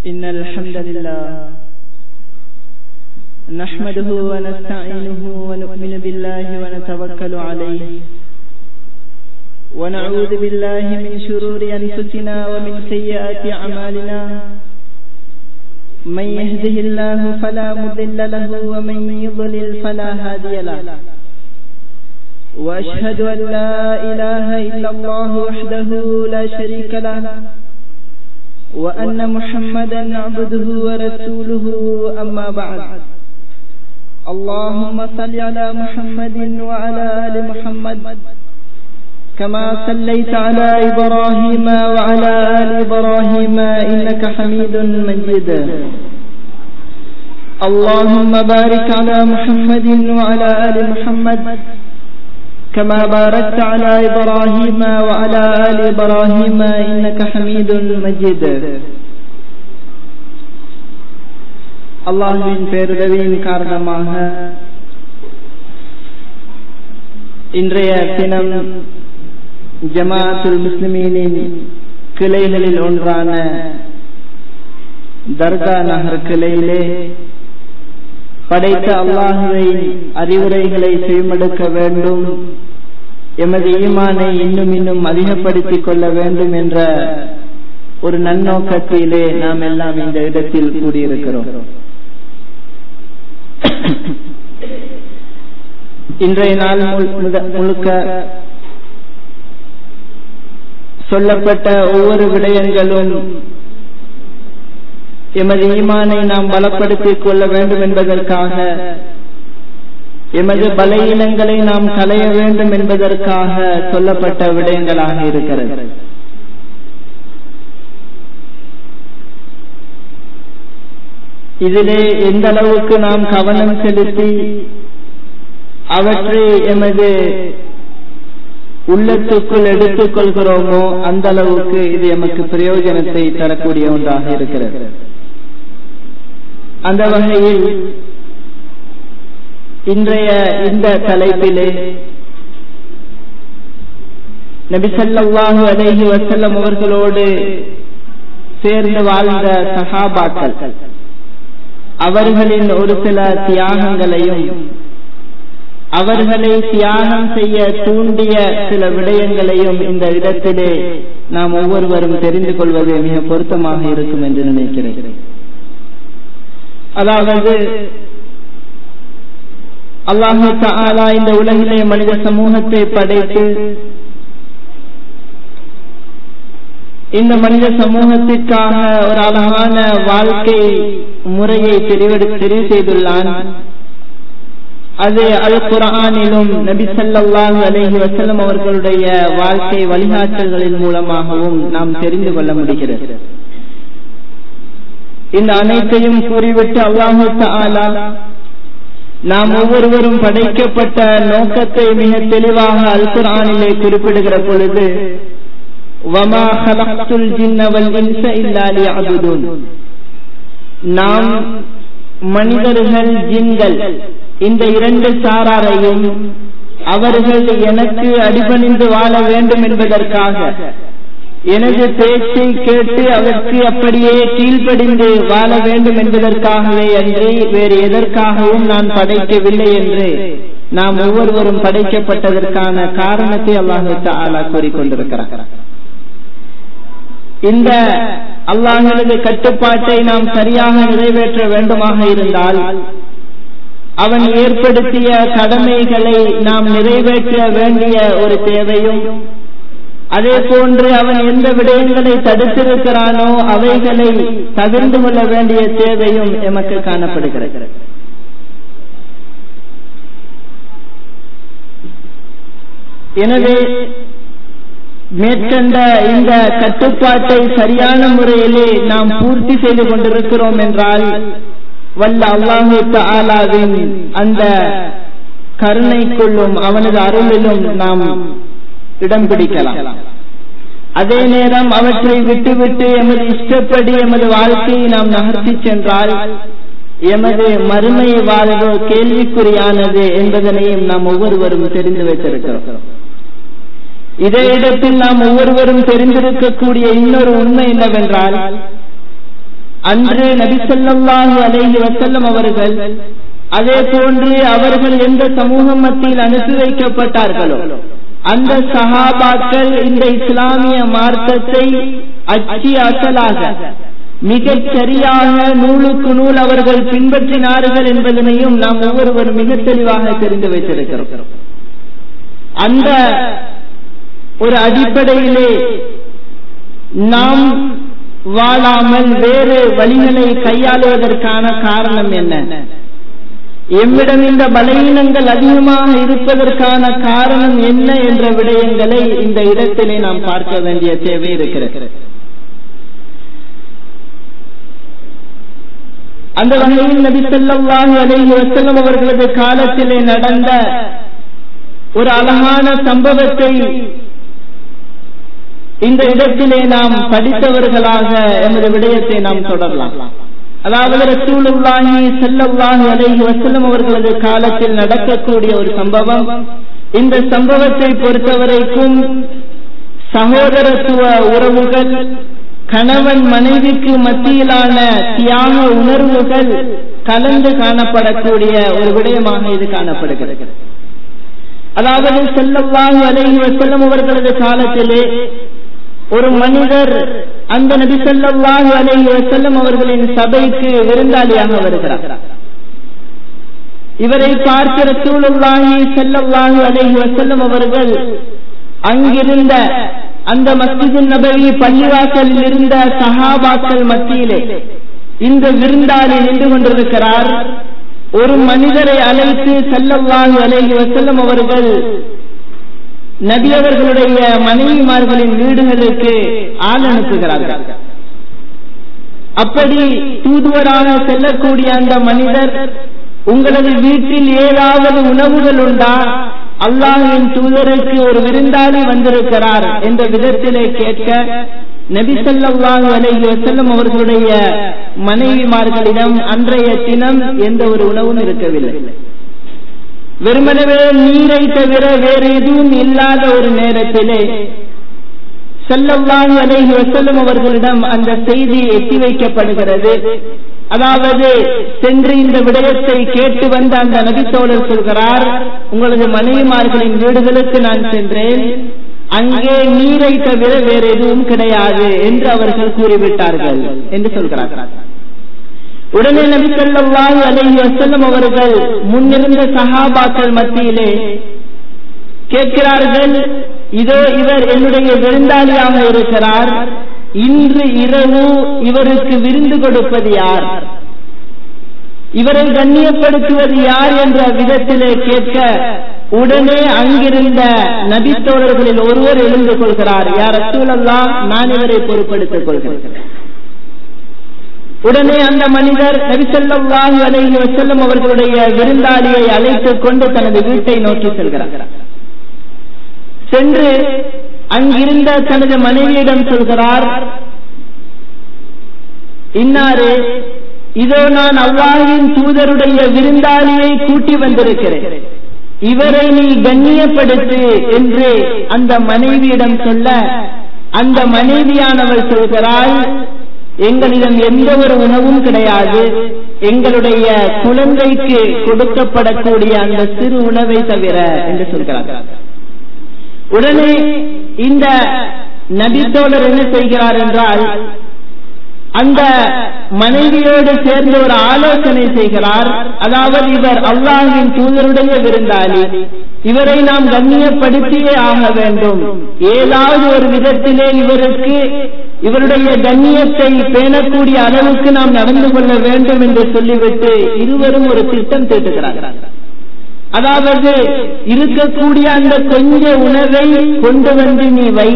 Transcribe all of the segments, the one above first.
إن الحمد لله نحمده ونستعينه ونؤمن بالله ونتوكل عليه ونعوذ بالله من شرور أنفسنا ومن سيئات أعمالنا من يهده الله فلا مضل له ومن يضلل فلا هادي له وأشهد أن لا إله إلا الله وحده لا شريك له وأن محمدا عبده ورسوله أما بعد اللهم صل على محمد وعلى آل محمد كما صليت على إبراهيم وعلى آل إبراهيم إنك حميد مجيد اللهم بارك على محمد وعلى آل محمد كما باركت على إبراهيم وعلى آل إبراهيم إنك حميد مجيد அல்லாஹுவின் பேருதவியின் காரணமாக இன்றைய தினம் ஜமாத்துல் முஸ்லிமீனின் கிளைகளில் ஒன்றான தர்கா நகர் கிளையிலே படைத்த அல்லாஹுவை அறிவுரைகளை செய்மடுக்க வேண்டும் எமது ஈமானை இன்னும் இன்னும் அதிகப்படுத்திக் கொள்ள வேண்டும் என்ற ஒரு நன்னோக்கத்திலே நாம் எல்லாம் இந்த இடத்தில் கூடியிருக்கிறோம் இன்றைய நாள் முழுக்க சொல்லப்பட்ட ஒவ்வொரு விடயங்களும் எமது ஈமானை நாம் பலப்படுத்திக் கொள்ள வேண்டும் என்பதற்காக எமது பலவீனங்களை நாம் களைய வேண்டும் என்பதற்காக சொல்லப்பட்ட விடயங்களாக இருக்கிறது இதிலே எந்த அளவுக்கு நாம் கவனம் செலுத்தி அவற்றை எமது உள்ளத்துக்குள் எடுத்துக் கொள்கிறோமோ அந்த அளவுக்கு இது எமக்கு பிரயோஜனத்தை தரக்கூடிய ஒன்றாக இருக்கிறது அந்த வகையில் இன்றைய இந்த தலைப்பிலே நபிசல்லாஹு அலேஹி வசல்லம் அவர்களோடு சேர்ந்து வாழ்ந்த சஹாபாக்கள் அவர்களின் ஒரு சில தியாகங்களையும் அவர்களை தியாகம் செய்ய தூண்டிய சில விடயங்களையும் இந்த இடத்திலே நாம் ஒவ்வொருவரும் தெரிந்து கொள்வது மிக பொருத்தமாக இருக்கும் என்று நினைக்கிறேன் அதாவது அல்லாஹு தாலா இந்த உலகிலே மனித சமூகத்தை படைத்து இந்த மனித சமூகத்திற்காக ஒரு அழகான வாழ்க்கை முறையை தெரிவு செய்துள்ளான் அது அல் குரானிலும் நபி சல்லாஹு அலஹி வசலம் அவர்களுடைய வாழ்க்கை வழிகாட்டல்களின் மூலமாகவும் நாம் தெரிந்து கொள்ள முடிகிறது இந்த அனைத்தையும் கூறிவிட்டு அல்லாஹு தாலா நாம் ஒவ்வொருவரும் படைக்கப்பட்ட நோக்கத்தை மிக தெளிவாக அல் குரானிலே குறிப்பிடுகிற பொழுது நாம் மனிதர்கள் ஜின்கள் இந்த இரண்டு சாராரையும் அவர்கள் எனக்கு அடிபணிந்து வாழ வேண்டும் என்பதற்காக எனது பேச்சை கேட்டு அதற்கு அப்படியே கீழ்ப்படிந்து வாழ வேண்டும் என்பதற்காகவே அன்றி வேறு எதற்காகவும் நான் படைக்கவில்லை என்று நாம் ஒவ்வொருவரும் படைக்கப்பட்டதற்கான காரணத்தை அல்லாஹு தாலா கூறிக்கொண்டிருக்கிறார் இந்த அல்லாஹனது கட்டுப்பாட்டை நாம் சரியாக நிறைவேற்ற வேண்டுமாக இருந்தால் அவன் ஏற்படுத்திய கடமைகளை நாம் நிறைவேற்ற வேண்டிய ஒரு தேவையும் அதே போன்று அவன் எந்த விடயங்களை தடுத்திருக்கிறானோ அவைகளை தவிர்ந்து கொள்ள வேண்டிய தேவையும் எமக்கு காணப்படுகிறது எனவே மேற்கண்ட இந்த கட்டுப்பாட்டை சரியான முறையிலே நாம் பூர்த்தி செய்து கொண்டிருக்கிறோம் என்றால் வல்ல அல்லாஹு தாலாவின் அந்த கருணைக்குள்ளும் அவனது அருளிலும் நாம் இடம் பிடிக்கலாம் அதே நேரம் அவற்றை விட்டுவிட்டு எமது இஷ்டப்படி எமது வாழ்க்கையை நாம் நகர்த்தி சென்றால் எமது மறுமை வாழ்வு கேள்விக்குறியானது என்பதனையும் நாம் ஒவ்வொருவரும் தெரிந்து வைத்திருக்கிறோம் இதே இடத்தில் நாம் ஒவ்வொருவரும் தெரிந்திருக்கக்கூடிய இன்னொரு உண்மை என்னவென்றால் அன்று நபிசல்லாஹு அலைஹி வசல்லம் அவர்கள் அதே போன்று அவர்கள் எந்த சமூகம் மத்தியில் அனுப்பி வைக்கப்பட்டார்களோ அந்த சஹாபாக்கள் இந்த இஸ்லாமிய மார்க்கத்தை அச்சி அசலாக மிகச் சரியாக நூலுக்கு நூல் அவர்கள் பின்பற்றினார்கள் என்பதனையும் நாம் ஒவ்வொருவரும் மிக தெளிவாக தெரிந்து வைத்திருக்கிறோம் அந்த ஒரு அடிப்படையிலே நாம் வாழாமல் வேறு வழிகளை கையாளுவதற்கான காரணம் என்ன எம்மிடம் இந்த பலவீனங்கள் அதிகமாக இருப்பதற்கான காரணம் என்ன என்ற விடயங்களை இந்த இடத்திலே நாம் பார்க்க வேண்டிய தேவை இருக்கிறது அந்த வகையில் நபி சொல்லாஹு அலைஹி வசல்லம் அவர்களது காலத்திலே நடந்த ஒரு அழகான சம்பவத்தை இந்த இடத்திலே நாம் படித்தவர்களாக எமது விடயத்தை நாம் தொடரலாம் அதாவது ரசூலுல்லாஹி ஸல்லல்லாஹு அலைஹி வஸல்லம் அவர்களது காலத்தில் நடக்கக்கூடிய ஒரு சம்பவம் இந்த சம்பவத்தை பொறுத்தவரைக்கும் சகோதரத்துவ உறவுகள் கணவன் மனைவிக்கு மத்தியிலான தியாக உணர்வுகள் கலந்து காணப்படக்கூடிய ஒரு விடயமாக இது காணப்படுகிறது அதாவது செல்லல்லாஹு அலைஹி வஸல்லம் அவர்களது காலத்திலே ஒரு மனிதர் அந்த நபி ஸல்லல்லாஹு அலைஹி வஸல்லம் அவர்களின் சபைக்கு விருந்தாளியாக வருகிறார் இவரை பார்த்த ரசூலுல்லாஹி ஸல்லல்லாஹு அலைஹி வஸல்லம் அவர்கள் அங்கிருந்த அந்த மஸ்ஜிது நபவி பள்ளிவாசலில் இருந்த சஹாபாக்கள் மத்தியிலே இந்த விருந்தாளி நின்று கொண்டிருக்கிறார் ஒரு மனிதரை அழைத்து செல்லல்லாஹு அலைஹி வஸல்லம் அவர்கள் நபி அவர்களுடைய மனைவிமார்களின் வீடுகளுக்கு ஆள் அனுப்புகிறார்கள் அப்படி தூதுவராக செல்லக்கூடிய அந்த மனிதர் உங்களது வீட்டில் ஏதாவது உணவுகள் உண்டா அல்லாஹின் தூதருக்கு ஒரு விருந்தாளி வந்திருக்கிறார் என்ற விதத்திலே கேட்க நபி ஸல்லல்லாஹு அலைஹி வஸல்லம் அவர்களுடைய மனைவிமார்களிடம் அன்றைய தினம் எந்த ஒரு உணவும் இருக்கவில்லை வெறுமனவே நீரை தவிர வேறு எதுவும் இல்லாத ஒரு நேரத்திலே செல்லல்லாஹு அலைஹி வஸல்லம் அவர்களிடம் அந்த செய்தி எட்டி வைக்கப்படுகிறது அதாவது சென்று இந்த விடயத்தை கேட்டு வந்த அந்த நபித்தோழர் சொல்கிறார் உங்களது மனைவிமார்களின் வீடுகளுக்கு நான் சென்றேன் அங்கே நீரை தவிர வேறு எதுவும் கிடையாது என்று அவர்கள் கூறிவிட்டார்கள் என்று சொல்கிறார்கள் உடனே நபி ஸல்லல்லாஹு அலைஹி வஸல்லம் அவர்கள் முன்னிருந்த சஹாபாக்கள் மத்தியிலே கேட்கிறார்கள் இதோ இவர் என்னுடைய விருந்தாளியாக இருக்கிறார் இன்று இரவு இவருக்கு விருந்து கொடுப்பது யார் இவரை கண்ணியப்படுத்துவது யார் என்ற விதத்திலே கேட்க உடனே அங்கிருந்த நபித்தோழர்களில் ஒருவர் எழுந்து கொள்கிறார் யார் அசூலல்லா நான் இவரை பொறுப்படுத்திக் கொள்கிறேன் உடனே அந்த மனிதர் நபிசல்லாஹு அலைஹி வசல்லம் அவர்களுடைய விருந்தாளியை அழைத்துக் கொண்டு தனது வீட்டை நோக்கி செல்கிறார் சென்று அங்கிருந்த தனது மனைவியிடம் சொல்கிறார் இன்னாரு இதோ நான் அல்லாஹின் தூதருடைய விருந்தாளியை கூட்டி வந்திருக்கிறேன் இவரை நீ கண்ணியப்படுத்து என்று அந்த மனைவியிடம் சொல்ல அந்த மனைவியானவள் சொல்கிறாள் எங்களிடம் எந்த ஒரு உணவும் கிடையாது எங்களுடைய குழந்தைக்கு கொடுக்கப்படக்கூடிய அந்த சிறு உணவை தவிர என்று சொல்கிறார்கள் உடனே இந்த நபித்தோழர் என்ன செய்கிறார் என்றால் அந்த மனைவியோடு சேர்ந்து ஒரு ஆலோசனை செய்கிறார் அதாவது இவர் அல்லாஹின் தூதருடைய விருந்தாளி இவரை நாம் கண்ணியப்படுத்தியே ஆக வேண்டும் ஏதாவது ஒரு விதத்திலே இவருக்கு இவருடைய கண்ணியத்தை பேணக்கூடிய அளவுக்கு நாம் நடந்து கொள்ள வேண்டும் என்று சொல்லிவிட்டு இருவரும் ஒரு திட்டம் தீட்டுகிறார்கள் அதாவது இருக்கக்கூடிய அந்த கொஞ்ச உணவை கொண்டு வந்து நீ வை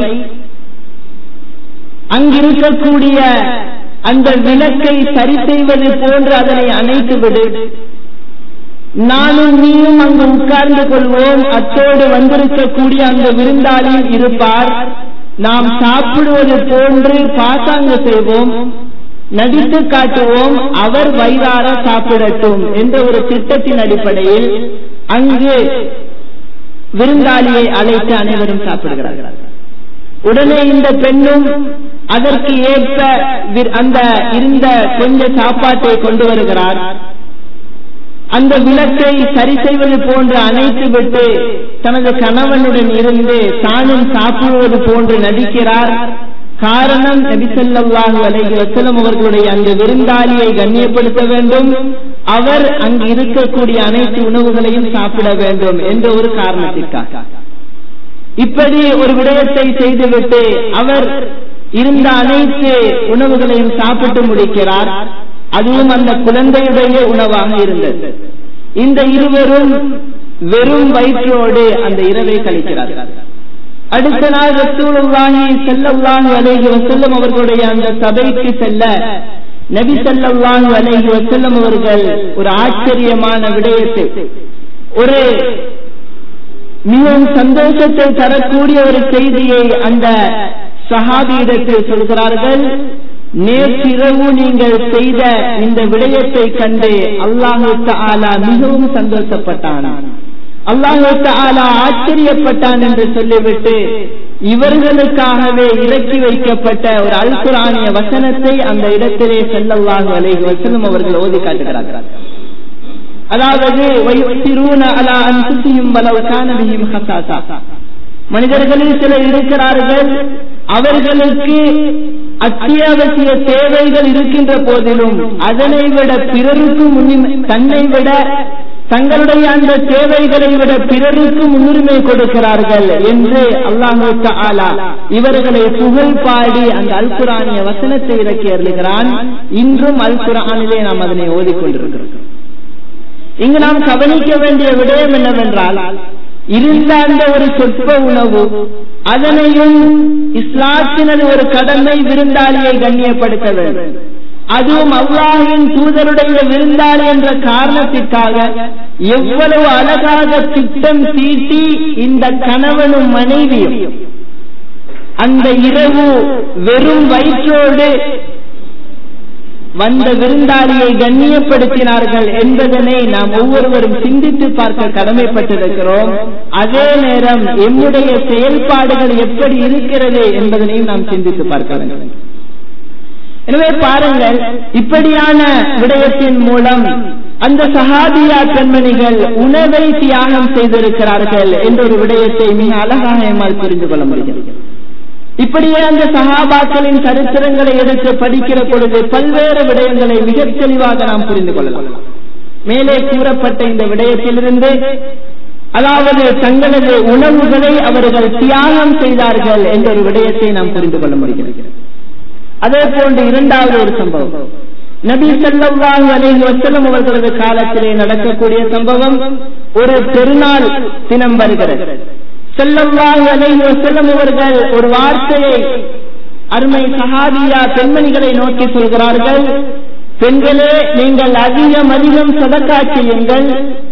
அங்கிருக்கக்கூடிய அந்த விளக்கை சரி செய்வது போன்று அதனை அணைத்து விடு நானும் நீயும் அங்கு உட்கார்ந்து கொள்வோம் அத்தோடு வந்திருக்கக்கூடிய அந்த விருந்தாளியும் இருப்பார் நாம் சாப்பிடுவது போன்று பாசாங்கு செய்வோம் நடித்து காட்டுவோம் அவர் வயிறார சாப்பிடட்டும் என்ற ஒரு திட்டத்தின் அடிப்படையில் அங்கு விருந்தாளியை அழைத்து அனைவரும் சாப்பிடுகிறார்கள் உடனே இந்த பெண்ணும் அதற்கு ஏற்ப அந்த இருந்த கொஞ்ச சாப்பாட்டை கொண்டு வருகிறார் அந்த விளக்கை சரி செய்வது போன்று அணைத்து விட்டு தனது கணவனுடன் இருந்து தானும் சாப்பிடுவது போன்று நடிக்கிறார் காரணம் நபிசல்லாஹு அலைஹி வசலம் அவர்களுடைய அந்த விருந்தாளியை கண்ணியப்படுத்த வேண்டும் அவர் அங்கு இருக்கக்கூடிய அனைத்து உணவுகளையும் சாப்பிட வேண்டும் என்ற ஒரு காரணத்திற்காக இப்படி ஒரு விடயத்தை செய்துவிட்டு அவர் இருந்த அனைத்து உணவுகளையும் சாப்பிட்டு முடிக்கிறார் அதுவும் அந்த குழந்தையுடைய உணவாக இருந்தது இந்த இருவரும் வெறும் வயிற்றோடு அந்த இரவை கழிக்கிறார்கள் அடுத்த நாள் ரசூலுல்லாஹி ஸல்லல்லாஹு அலைஹி வஸல்லம் அவர்களுடைய அந்த சபைக்கு செல்ல நபி ஸல்லல்லாஹு அலைஹி வஸல்லம் அவர்கள் ஒரு ஆச்சரியமான விடயத்தை ஒரு மிகவும் சந்தோஷத்தை தரக்கூடிய ஒரு செய்தியை அந்த சஹாபியிடத்தில் சொல்கிறார்கள் நேற்றிரவு நீங்கள் செய்த இந்த விடயத்தை கண்டு அல்லாஹு தாலா மிகவும் சந்தோஷப்பட்டான் அல்லாஹு தாலா ஆச்சரியப்பட்டான் என்று சொல்லிவிட்டு இவர்களுக்காகவே இறக்கி வைக்கப்பட்ட ஒரு அல்குரானிய வசனத்தை அந்த இடத்திலே செல்லல்லாஹு அலைஹி வசனம் அவர்கள் ஓதி காட்டுகிறார்கள் அதாவது அலா அன்சுசியும் வலவு கானபியும் ஹசாசா மனிதர்களில் சிலர் இருக்கிறார்கள் அவர்களுக்கு அத்தியாவசிய தேவைகள் இருக்கின்ற போதிலும் அதனை விட பிறருக்கு தன்னை விட தங்களுடைய அந்த தேவைகளை விட பிறருக்கு முன்னுரிமை கொடுக்கிறார்கள் என்று அல்லாஹு ஆலா இவர்களை புகழ் பாடி அந்த அல்குரானிய வசனத்தை இறக்கி அருளுகிறான் இன்றும் அல்குரானிலே நாம் அதனை ஓதிக்கொண்டிருக்கிறோம் இங்கு நாம் கவனிக்க வேண்டிய விடயம் என்னவென்றால் இருந்த அந்த ஒரு சொற்ப உணவு அதனையும் இஸ்லாத்தினது ஒரு கடமை விருந்தாளியை கண்ணியப்படுத்த வேண்டும் அதுவும் அல்லாஹின் தூதருடைய விருந்தாளி என்ற காரணத்திற்காக எவ்வளவு அழகாக திட்டம் தீட்டி இந்த கணவனும் மனைவியும் அந்த இரவு வெறும் வயிற்றோடு வந்த விருந்தாளியை கண்ணியப்படுத்தினார்கள் என்பதனை நாம் ஒவ்வொருவரும் சிந்தித்து பார்க்க கடமைப்பட்டிருக்கிறோம் அதே நேரம் எம்முடைய செயல்பாடுகள் எப்படி இருக்கிறது என்பதனையும் நாம் சிந்தித்து பார்க்க வேண்டும் எனவே பாருங்கள் இப்படியான விடயத்தின் மூலம் அந்த சஹாபியா பெண்மணிகள் உணவை தியாகம் செய்திருக்கிறார்கள் என்ற ஒரு விடயத்தை மிக அழகாக எம்மால் புரிந்து கொள்ள முடிகிறது இப்படியே அந்த சகாபாக்களின் சரித்திரங்களை எடுத்து படிக்கிற பொழுது பல்வேறு விடயங்களை மிக தெளிவாக நாம் புரிந்து கொள்ளலாம் மேலே கூறப்பட்ட இந்த விடயத்திலிருந்து அதாவது தங்களது உணவுகளை அவர்கள் தியாகம் செய்தார்கள் என்ற ஒரு விடயத்தை நாம் புரிந்து கொள்ள முடிகிறது அதே போன்று இரண்டாவது ஒரு சம்பவம் நபி சல்லாஹு அலைஹி வசல்லம் அவர்களது காலத்திலே நடக்கக்கூடிய சம்பவம் ஒரு பெருநாள் தினம் வருகிறது செல்லல்லாஹு அலைஹி வஸல்லம் அவர்கள் ஒரு வார்த்தையை அருமை சஹாபியா பெண்மணிகளை நோக்கி சொல்கிறார்கள் பெண்களே நீங்கள் அதிகம் அதிகம் சதக்கா செய்யுங்கள்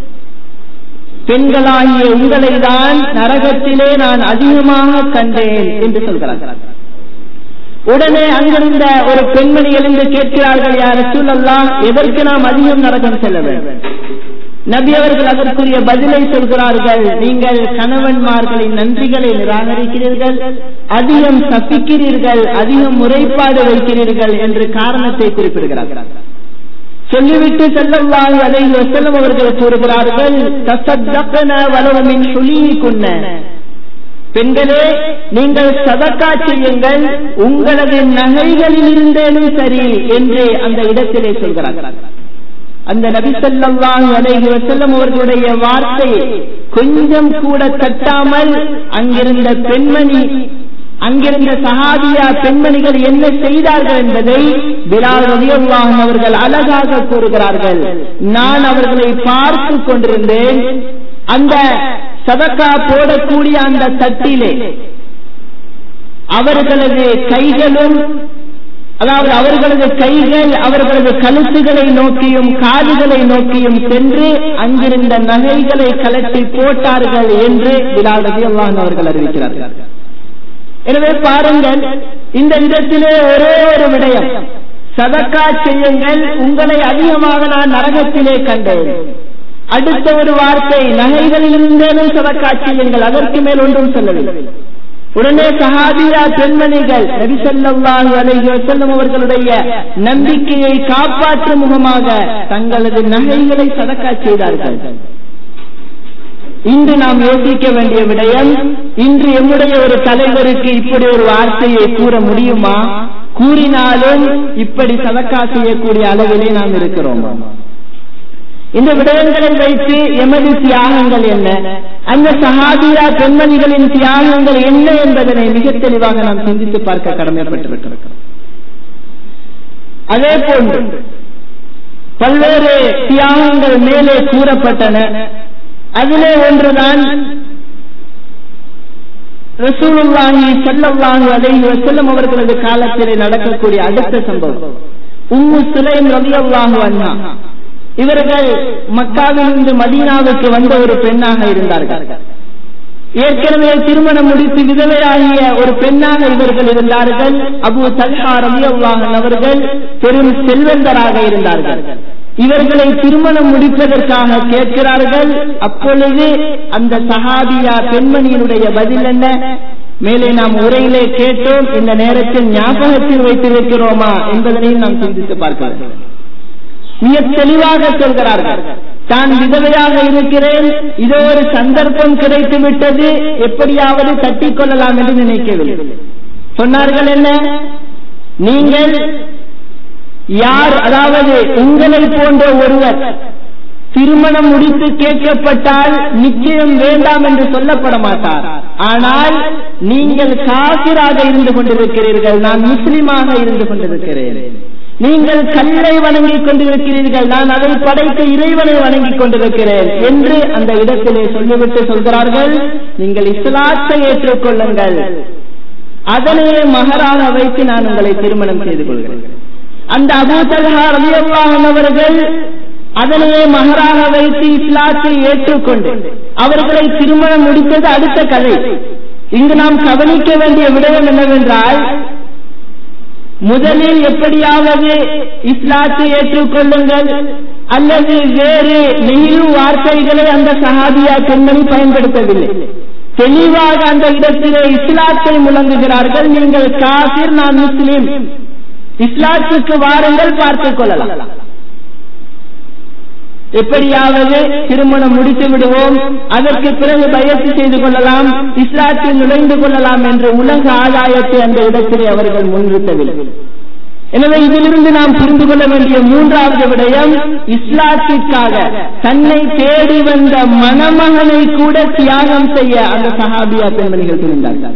பெண்களாகிய உங்களை தான் நரகத்திலே நான் அதிகமாக கண்டேன் என்று சொல்கிறார்கள் உடனே அங்கிருந்த ஒரு பெண்மணி எழுந்து கேட்கிறார்கள் யார் சூழல்லாம் எதற்கு நாம் அதிகம் நரகம் செல்ல வேண்டும் நபி அவர்கள் அதற்குரிய பதிலை சொல்கிறார்கள் நீங்கள் கணவன்மார்களின் நன்றிகளை நிராகரிக்கிறீர்கள் அதிகம் தப்பிக்கிறீர்கள் அதிகம் முறைப்பாடு வைக்கிறீர்கள் என்று காரணத்தை குறிப்பிடுகிறார்கள் சொல்லிவிட்டு செல்லவாய் அதை செல்லும் அவர்கள் கூறுகிறார்கள் தசத்தக்கன வலவமின் சொல்லி கொன்ன பெண்களே நீங்கள் சதக்கா செய்யுங்கள் உங்களது நகைகளில் இருந்தேனும் சரி என்று அந்த இடத்திலே சொல்கிறார்கள் அந்த நபிசல்லாஹு அலைஹி வசல்லம் அவர்களுடைய வார்த்தை கொஞ்சம் கூட தட்டாமல் அங்கிருந்த பெண்மணி அங்கிருந்த சஹாபியா பெண்மணிகள் என்ன செய்தார்கள் என்பதை பிலால் ரலியல்லாஹு அவர்கள் அழகாக கூறுகிறார்கள் நான் அவர்களை பார்த்து கொண்டிருந்தேன் அந்த சதக்கா போடக்கூடிய அந்த தட்டிலே அவர்களது கைகளும் அதாவது அவர்களது கைகள் அவர்களது கழுத்துகளை நோக்கியும் காதுகளை நோக்கியும் சென்று அங்கிருந்த நகைகளை கலட்டி போட்டார்கள் என்று பிலால் ரதியல்லான் அவர்கள் அறிவிக்கிறார்கள் எனவே பாருங்கள் இந்த விதத்திலே ஒரே ஒரு விடயம் சதக்கா செய்யுங்கள் உங்களை அதிகமாக நான் நரகத்திலே கண்டேன் அடுத்த ஒரு வார்த்தை நகைகளிலிருந்தேனும் சதக்கா செய்யுங்கள் அதற்கு மேல் ஒன்றும் சொல்லவில்லை உடனே சஹாபியா பெண்மணிகள் நபி ஸல்லல்லாஹு அலைஹி வஸல்லம் அவர்களுடைய நம்பிக்கையை காப்பாற்றும் முகமாக தங்களது நகைகளை சதக்கா செய்தார்கள் இன்று நாம் யோசிக்க வேண்டிய விடயம் இன்று எம்முடைய ஒரு தலைவருக்கு இப்படி ஒரு வார்த்தையை கூற முடியுமா கூறினாலும் இப்படி சதக்கா செய்யக்கூடிய அளவிலே நாம் இருக்கிறோம் இந்த விடயங்களை வைத்து எமது தியாகங்கள் என்ன அந்த சஹாபியா பெண்மணிகளின் தியாகங்கள் என்ன என்பதனை மிக தெளிவாக நாம் சிந்தித்து பார்க்க கடமைப்பட்டிருக்கிறோம் அதே போன்று பல்வேறு தியாகங்கள் மேலே கூறப்பட்டன அதிலே ஒன்றுதான் ரசூலுல்லாஹி ஸல்லல்லாஹு அலைஹி வஸல்லம் அவர்களது காலத்திலே நடக்கக்கூடிய அடுத்த சம்பவம் உம்மு சுலைம் ரலியல்லாஹு அன்ஹா இவர்கள் மக்காவிலிருந்து மதீனாவுக்கு வந்த ஒரு பெண்ணாக இருந்தார்கள் ஏற்கனவே திருமணம் முடித்து விதவையாகிய ஒரு பெண்ணாக இவர்கள் இருந்தார்கள் அபு தல்ஹா ரலியல்லாஹு அவர்கள் பெரும் செல்வந்தராக இருந்தார்கள் இவர்களை திருமணம் முடிப்பதற்காக கேட்கிறார்கள் அப்பொழுது அந்த சஹாபியா பெண்மணியினுடைய பதில் என்ன மேலே நாம் உரையிலே கேட்டோம் இந்த நேரத்தில் ஞாபகத்தில் வைத்திருக்கிறோமா என்பதனையும் நாம் சிந்தித்து பார்க்கலாம் மிக தெளிவாக சொல்கிறார்கள் தான் விதவையாக இருக்கிறேன் இதோ ஒரு சந்தர்ப்பம் கிடைத்து விட்டது எப்படியாவது தட்டிக் கொள்ளலாம் என்று நினைக்கவில்லை சொன்னார்கள் என்ன நீங்கள் யார் அதாவது உங்களை போன்ற ஒருவர் திருமணம் முடித்து கேட்கப்பட்டால் நிச்சயம் வேண்டாம் என்று சொல்லப்பட மாட்டார் ஆனால் நீங்கள் காசிராக இருந்து கொண்டிருக்கிறீர்கள் நான் முஸ்லிமாக இருந்து கொண்டிருக்கிறேன் நீங்கள் கல்லை வணங்கிக் கொண்டிருக்கிறீர்கள் நான் அதை படைத்த இறைவனை வணங்கிக் கொண்டிருக்கிறேன் என்று அந்த இடத்திலே சொல்லிவிட்டு சொல்கிறார்கள் நீங்கள் இஸ்லாத்தை ஏற்றுக்கொள்ளுங்கள் அதனையே மகராக வைத்து நான் உங்களை திருமணம் செய்து கொள்கிறேன் அந்த அபூதல்ஹா ரலியல்லாஹு அவர்கள் அதனையே மகராக வைத்து இஸ்லாத்தை ஏற்றுக்கொண்டு அவர்களை திருமணம் முடித்தது அடுத்த கதை இங்கு நாம் கவனிக்க வேண்டிய விடயம் என்னவென்றால் முதலில் எப்படியாவது இஸ்லாத்தை ஏற்றுக்கொள்ளுங்கள் அல்லது வேறு நெகிழ்வு வார்த்தைகளை அந்த சஹாபியா பெண்மணி பயன்படுத்தவில்லை தெளிவாக அந்த இடத்திலே இஸ்லாத்தை முழங்குகிறார்கள் நீங்கள் காசிர் நான் முஸ்லிம் இஸ்லாத்துக்கு வாருங்கள் பார்த்துக் கொள்ளலாம் எப்படியாவது திருமணம் முடித்து விடுவோம் அதற்கு பிறகு பயிற்சி செய்து கொள்ளலாம் இஸ்லாத்தில் நுழைந்து கொள்ளலாம் என்ற உலக ஆதாயத்தை அந்த இடத்திலே அவர்கள் முன்னிறுத்தவில்லை எனவே இதிலிருந்து நாம் புரிந்து கொள்ள வேண்டிய மூன்றாவது விடயம் இஸ்லாத்திற்காக தன்னை தேடி வந்த மணமகனை கூட தியாகம் செய்ய அந்த சஹாபியா பெண்மணிகள் புரிந்தார்கள்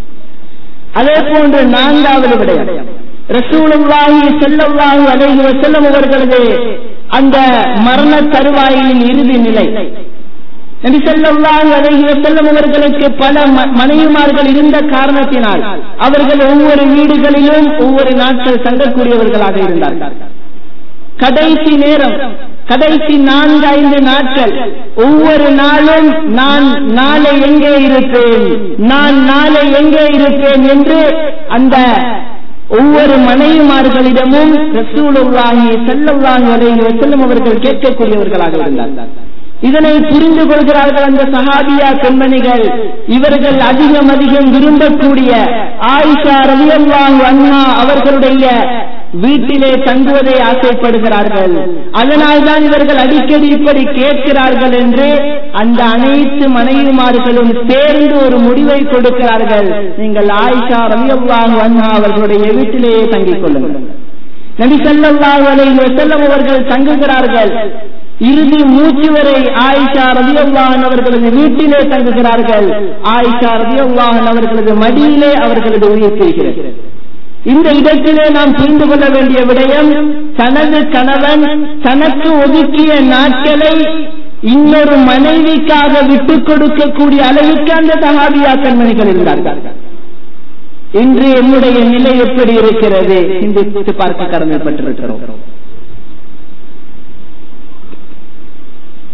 அதே போன்று நான்காவது விடயம் ரசூலுல்லாஹி ஸல்லல்லாஹு அலைஹி வஸல்லம் அவர்களது அந்த மரண தருவாயின் இறுதி நிலை நபி ஸல்லல்லாஹு அலைஹி வஸல்லம் அவர்களுக்கு பல மனைவிமார்கள் இருந்த காரணத்தினால் அவர்கள் ஒவ்வொரு வீடுகளிலும் ஒவ்வொரு நாட்கள் தங்கக்கூடியவர்களாக இருந்தார்கள் கடைசி நேரம் கடைசி நான்கு ஐந்து நாட்கள் ஒவ்வொரு நாளும் நான் நாளை எங்கே இருப்பேன் நான் நாளை எங்கே இருப்பேன் என்று அந்த ஒவ்வொரு மனைவிமார்களிடமும் ரசூலுல்லாஹி ஸல்லல்லாஹு அலைஹி வஸல்லம் அவர்கள் கேட்கக்கூடியவர்களாக இருந்தார்கள் இதனை புரிந்து கொள்கிறார்கள் அந்த சஹாபியா பெண்மணிகள் இவர்கள் அதிகம் அதிகம் விரும்பக்கூடிய ஆயிஷா ரலியல்லாஹு அன்ஹா அவர்களுடைய வீட்டிலே தங்குவதை ஆசைப்படுகிறார்கள் அதனால் தான் இவர்கள் அடிக்கடி இப்படி கேட்கிறார்கள் என்று அந்த அனைத்து மனைவிமார்களும் சேர்ந்து ஒரு முடிவை கொடுக்கிறார்கள் நீங்கள் ஆயிஷா ரலியல்லாஹு அன்ஹா அவர்களுடைய வீட்டிலேயே தங்கிக் கொள்ளுங்கள் நபி ஸல்லல்லாஹு அலைஹி வஸல்லம் அவர்கள் தங்குகிறார்கள் இறுதி மூச்சு வரை ஆயிஷா ரதியல்லாஹன் அவர்களது வீட்டிலே தங்குகிறார்கள் ஆயிஷா ரதியல்லாஹன் அவர்களது மடியிலே அவர்களது உயிர் பிரிகிறது இந்த இடத்திலே நாம் புரிந்து கொள்ள வேண்டிய விடயம் தனது கணவன் தனக்கு ஒதுக்கிய நாட்களை இன்னொரு மனைவிக்காக விட்டுக் கொடுக்கக்கூடிய அளவுக்கு அந்த சகாபியா கண்மணிகள் இருந்தார்கள் இன்று என்னுடைய நிலை எப்படி இருக்கிறது சிந்தித்து பார்க்க கடமைப்பட்டிருக்கிறோம்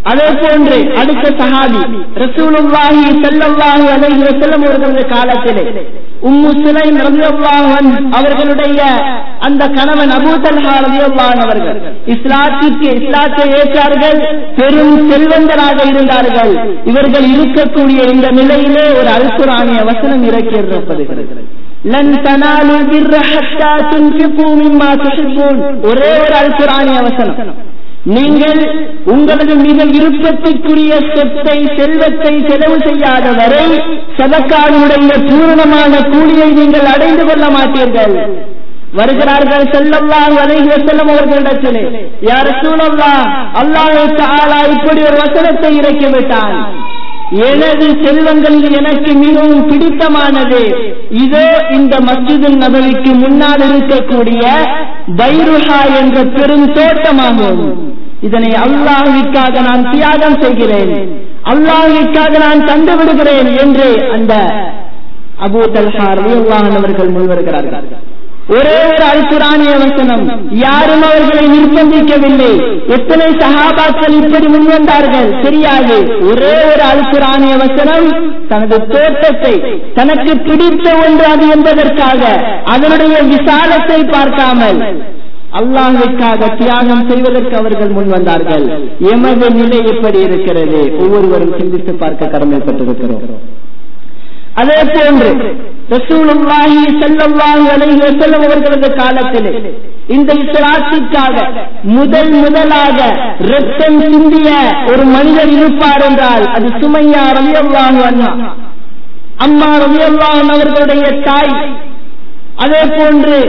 அதே போன்று அடுத்த சஹாபி ரசூலுல்லாஹி ஸல்லல்லாஹு அலைஹி வஸல்லம் அவர்களது காலத்திலே உம்மு சுலைம் ரலியல்லாஹு அன்ஹு அவர்களுடைய அந்த கணவன் அபூ தல்ஹா ரலியல்லாஹு அன்ஹு அவர்கள் இஸ்லாத்திற்கு இஸ்லாத்தை ஏற்றார்கள் பெரும் செல்வந்தராக இருந்தார்கள் இவர்கள் இருக்கக்கூடிய இந்த நிலையிலே ஒரு அல்குரானிய வசனம் இறக்கியிருக்கப்படுகிறது லன் தனாலு பிர்ர ஹத்தா துன்ஃபிகு மிம்மா துஹிப்பூன் ஒரே ஒரு அல்குரானிய வசனம் நீங்கள் உங்களது மிக விருப்பத்திற்குரிய சொத்தை செல்வத்தை செலவு செய்யாத வரை சதக்காவுடைய பூரணமான கூலியை நீங்கள் அடைந்து கொள்ள மாட்டீர்கள் வருகிறார்கள் செல்லல்லாஹு அலைஹி வஸல்லம் அவர்களிடத்திலே யா ரசூலல்லாஹ் அல்லாஹ் தஆலா இப்படி ஒரு வசனத்தை இறக்கி விட்டான் எனது செல்வங்களில் எனக்கு மிகவும் பிடித்தமானது இதோ இந்த மஸ்ஜிது நபவிக்கு முன்னால் இருக்கக்கூடிய பைருஹா என்ற பெரும் தோட்டமாகும் இதனை அல்லாஹுவிற்காக நான் தியாகம் செய்கிறேன் அல்லாஹுவிற்காக நான் தந்து விடுகிறேன் என்று அந்த அபூ தல்ஹார் அவர்கள் முன்வருகிறார்கள் ஒரே ஒரு அல்குரானிய வசனம் யாரும் அவர்களை நிர்பந்திக்கவில்லை எத்தனை சகாபாக்கள் இப்படி முன்வந்தார்கள் தெரியாது ஒரே ஒரு அல்குரானிய வசனம் தனது தோட்டத்தை தனக்கு பிடித்த ஒன்று அது என்பதற்காக அதனுடைய விசாலத்தை பார்க்காமல் அல்லாஹுக்காக தியாகம் செய்வதற்கு அவர்கள் முன் வந்தார்கள் எமது நிலை எப்படி இருக்கிறது ஒவ்வொருவரும் சிந்தித்து பார்க்க கடமைப்பட்டிருக்கிறோம் அதே போன்று ரசூலுல்லாஹி ஸல்லல்லாஹு அலைஹி வஸல்லம் அவர்களது காலத்திலே இந்த இஸ்லாத்திற்காக முதல் முதலாக ரத்தம் சிந்திய ஒரு மனிதர் இருப்பார் என்றால் அது சுமையா ரலியல்லாஹு அன்ஹா அம்மா ரலியல்லாஹு அவர்களுடைய தாய் அதே போன்று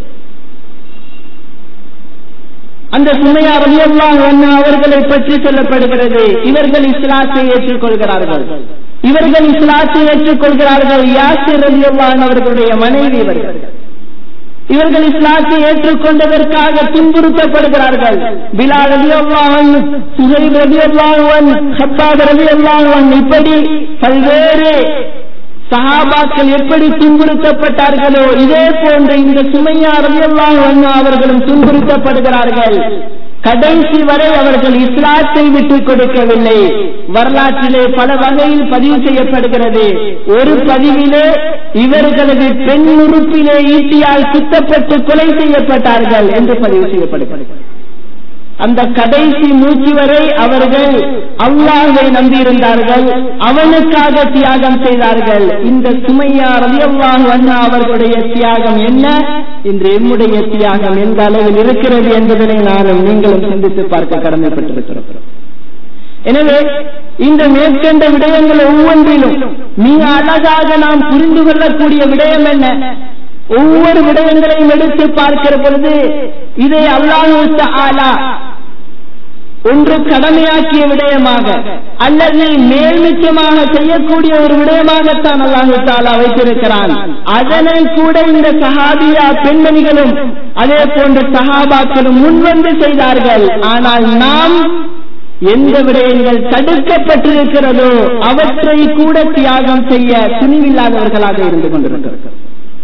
அந்த சுமையா ரலியல்லாஹு அன்ஹா அவர்களை பற்றி சொல்லப்படுகிறது இவர்கள் இஸ்லாத்தை ஏற்றுக்கொள்கிறார்கள் இவர்கள் இஸ்லாத்தை ஏற்றுக்கொள்கிறார்கள் யாசிர் ரலியல்லாஹு அவர்களுடைய மனைவி இவர்கள் இவர்கள் இஸ்லாத்தை ஏற்றுக்கொண்டதற்காக துன்புறுத்தப்படுகிறார்கள் பிலால் ரலியல்லாஹு சுஹைப் ரலியல்லாஹு ஹப்பாப் ரலியல்லாஹு இப்படி பல்வேறு சஹாபாக்கள் எப்படி துன்புறுத்தப்பட்டார்களோ இதே போன்ற இந்த சுமையா ரலியல்லாஹு அவர்களும் துன்புறுத்தப்படுகிறார்கள் கடைசி வரை அவர்கள் இஸ்லாத்தை விட்டுக் கொடுக்கவில்லை வரலாற்றிலே பல வகையில் பதிவு செய்யப்படுகிறது ஒரு பதிவிலே இவர்களது பெண் உறுப்பிலே ஈட்டியால் குத்தப்பட்டு கொலை செய்யப்பட்டார்கள் என்று பதிவு செய்யப்படுகிறது அந்த கடைசி மூச்சு வரை அவர்கள் அல்லாஹை நம்பியிருந்தார்கள் அவனுக்காக தியாகம் செய்தார்கள் இந்த சுமையா ரலியல்லாஹு அன்ஹா அவர்களுடைய தியாகம் என்ன இன்று எம்முடைய தியாகம் எந்த அளவில் இருக்கிறது என்பதனை நானும் நீங்களும் சிந்தித்து பார்க்க கடமைப்பட்டிருக்கிறோம் எனவே இந்த மேற்கண்ட விடயங்கள் ஒவ்வொன்றிலும் மிக அழகாக நாம் புரிந்து கொள்ளக்கூடிய விடயம் என்ன ஒவ்வொரு விடயங்களையும் எடுத்து பார்க்கிற பொழுது இதை அல்லாஹு ஆலா ஒன்று கடமையாக்கிய விடயமாக அல்லது மேல்மிச்சமாக செய்யக்கூடிய ஒரு விடயமாகத்தான் அல்லாஹு தாலா வைத்திருக்கிறான் அதனை கூட இந்த சஹாபியா பெண்மணிகளும் அதே போன்ற சஹாபாக்களும் முன்வந்து செய்தார்கள் ஆனால் நாம் எந்த விடயங்கள் தடுக்கப்பட்டிருக்கிறதோ அவற்றை கூட தியாகம் செய்ய துணிவில்லாதவர்களாக இருந்து கொண்டிருக்கிறார்கள்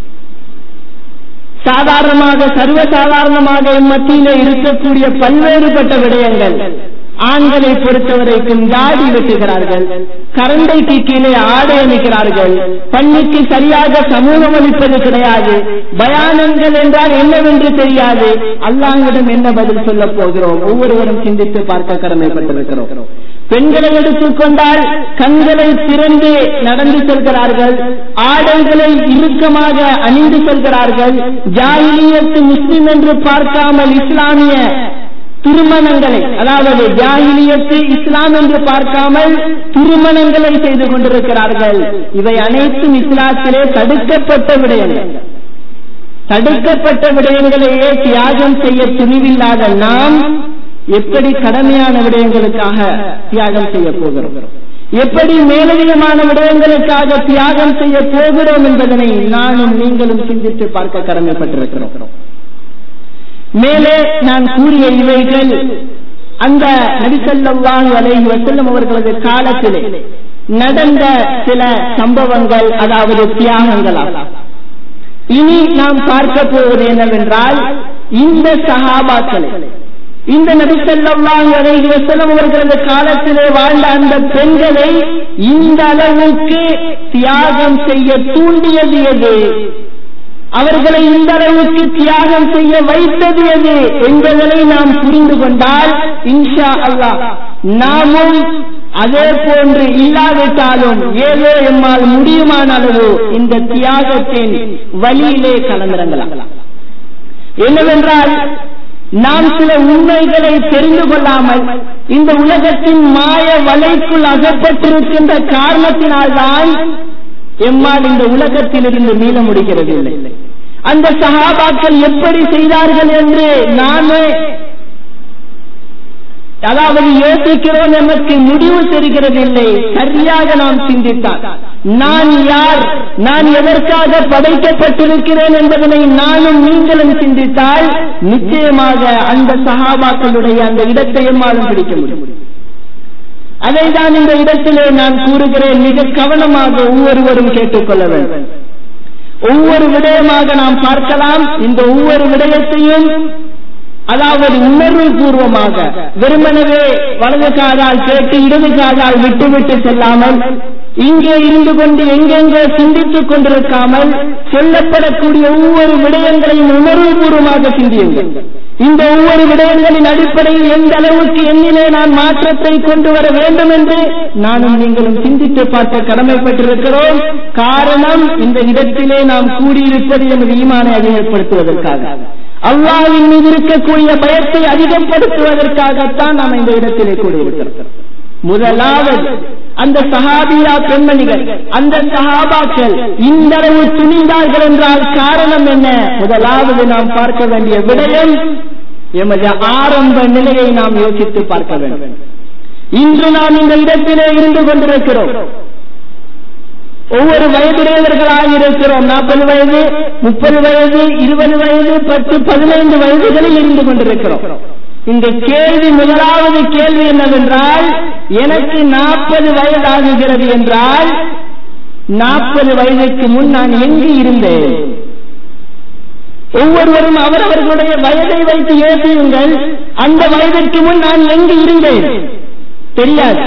சாதாரணமாக சர்வசாதாரணமாக மத்தியிலே இருக்கக்கூடிய பல்வேறுபட்ட விடயங்கள் ஆண்களை பொறுத்தவரைக்கும் தாடி வெட்டுகிறார்கள் கரண்டைக்கு கீழே ஆடை அமைக்கிறார்கள் பள்ளிக்கு சரியாக சமூகம் அளிப்பது கிடையாது பயானங்கள் என்றால் என்னவென்று தெரியாது அல்லாங்கிடம் என்ன பதில் சொல்ல போகிறோம் ஒவ்வொருவரும் சிந்தித்து பார்க்க கடமைப்பட்டிருக்கிறோம் பெண்களை எடுத்துக்கொண்டால் கண்களை திறந்து நடந்து செல்கிறார்கள் ஆடைகளை இறுக்கமாக அணிந்து செல்கிறார்கள் ஜாயிலியத்து முஸ்லிம் என்று பார்க்காமல் இஸ்லாமிய திருமணங்களை அதாவது ஜாகிலியத்து இஸ்லாம் என்று பார்க்காமல் திருமணங்களை செய்து கொண்டிருக்கிறார்கள் இவை அனைத்தும் இஸ்லாத்திலே தடுக்கப்பட்ட விடயங்கள் தடுக்கப்பட்ட விடயங்களையே தியாகம் செய்ய துணிவில்லாத நாம் எப்படி கடமையான விடயங்களுக்காக தியாகம் செய்ய போகிறோம் எப்படி மேலதிகமான விடயங்களுக்காக தியாகம் செய்ய போகிறோம் என்பதனை நானும் நீங்களும் சிந்தித்து பார்க்க கடமைப்பட்டிருக்கிறோம் மேலே நான் கூறிய இவைகள் அந்த நபிசல்லாஹு அலைஹி வசல்லம் அவர்களது காலத்திலே நடந்த சில சம்பவங்கள் அதாவது தியாகங்களாகும் இனி நாம் பார்க்க போவது என்னவென்றால் இந்த சகாபாக்களை இந்த நபி ஸல்லல்லாஹு அலைஹி வஸல்லம் அவர்கள் அந்த காலத்திலே வாழ்ந்த அந்த பெண்களை இந்த அளவுக்கு தியாகம் செய்ய தூண்டியது எது அவர்களை இந்த அளவுக்கு தியாகம் செய்ய வைத்தது எது என்பதனை நாம் புரிந்து கொண்டால் இன்ஷா அல்லாஹ் நாமும் அதே போன்று இல்லாவிட்டாலும் ஏதோ எம்மால் முடியுமான அளவு இந்த தியாகத்தின் வழியிலே கலந்திறங்கலாம் என்னவென்றால் நாம் சில உண்மைகளை தெரிந்து கொள்ளாமல் இந்த உலகத்தின் மாய வலைக்குள் அகப்பட்டிருக்கின்ற காரணத்தினால்தான் எம்மால் இந்த உலகத்திலிருந்து மீள முடிகிறது இல்லை அந்த சகாபாக்கள் எப்படி செய்தார்கள் என்று நாமே அதாவது யோசிக்கிறோம் நமக்கு முடிவு தெரிகிறது இல்லை சரியாக நாம் சிந்தித்தால் நான் யார் நான் எதற்காக படைக்கப்பட்டிருக்கிறேன் என்பதனை நானும் நீங்களும் சிந்தித்தால் நிச்சயமாக அந்த சகாபாக்களுடைய அந்த இடத்தை எம்மாலும் பிடிக்க முடியும் அதை தான் இந்த இடத்திலே நான் கூறுகிறேன் மிக கவனமாக ஒவ்வொருவரும் கேட்டுக்கொள்ள வேண்டும் ஒவ்வொரு விடயமாக நாம் பார்க்கலாம் இந்த ஒவ்வொரு விடயத்தையும் அதாவது உணர்வு பூர்வமாக வெறுமனவே வலது காதால் கேட்டு இடது காதால் விட்டு விட்டு செல்லாமல் இங்கே இருந்து கொண்டு எங்கெங்கே சிந்தித்துக் கொண்டிருக்காமல் சொல்லப்படக்கூடிய ஒவ்வொரு விடயங்களையும் உணர்வு பூர்வமாக சிந்தியுங்கள் இந்த ஒவ்வொரு விடயங்களின் அடிப்படையில் எந்த அளவுக்கு எண்ணிலே நான் மாற்றத்தை கொண்டு வர வேண்டும் என்று நானும் நீங்களும் சிந்தித்து பார்க்க கடமைப்பட்டிருக்கிறோம் காரணம் இந்த இடத்திலே நாம் கூடியிருப்பது எமது ஈமானை அதிகப்படுத்துவதற்காக அல்லாவின் மீது இருக்கக்கூடிய பயத்தை அதிகப்படுத்துவதற்காகத்தான் நாம் இந்த இடத்திலே கூடியிருக்கிறோம் முதலாவது அந்த சஹாபியா பெண்மணிகள் அந்த சஹாபாக்கள் இந்த அளவு துணிந்தார்கள் என்றால் காரணம் என்ன முதலாவது நாம் பார்க்க வேண்டிய விடயம் எமது ஆரம்ப நிலையை நாம் யோசித்து பார்க்க வேண்டும் இன்று நாம் இந்த இடத்திலே இருந்து கொண்டிருக்கிறோம் ஒவ்வொரு வயதுடையவர்களாக இருக்கிறோம் நாற்பது வயது முப்பது வயது இருபது வயது பத்து பதினைந்து வயதுகளில் இருந்து கொண்டிருக்கிறோம் இந்த கேள்வி முதலாவது கேள்வி என்னவென்றால் எனக்கு நாற்பது வயதாகுகிறது என்றால் நாற்பது வயதுக்கு முன் நான் எங்கு இருந்தேன் ஒவ்வொருவரும் அவரவர்களுடைய வயதை வைத்து யோசியுங்கள் அந்த வயதிற்கு முன் நான் எங்கு இருந்தேன் தெரியாது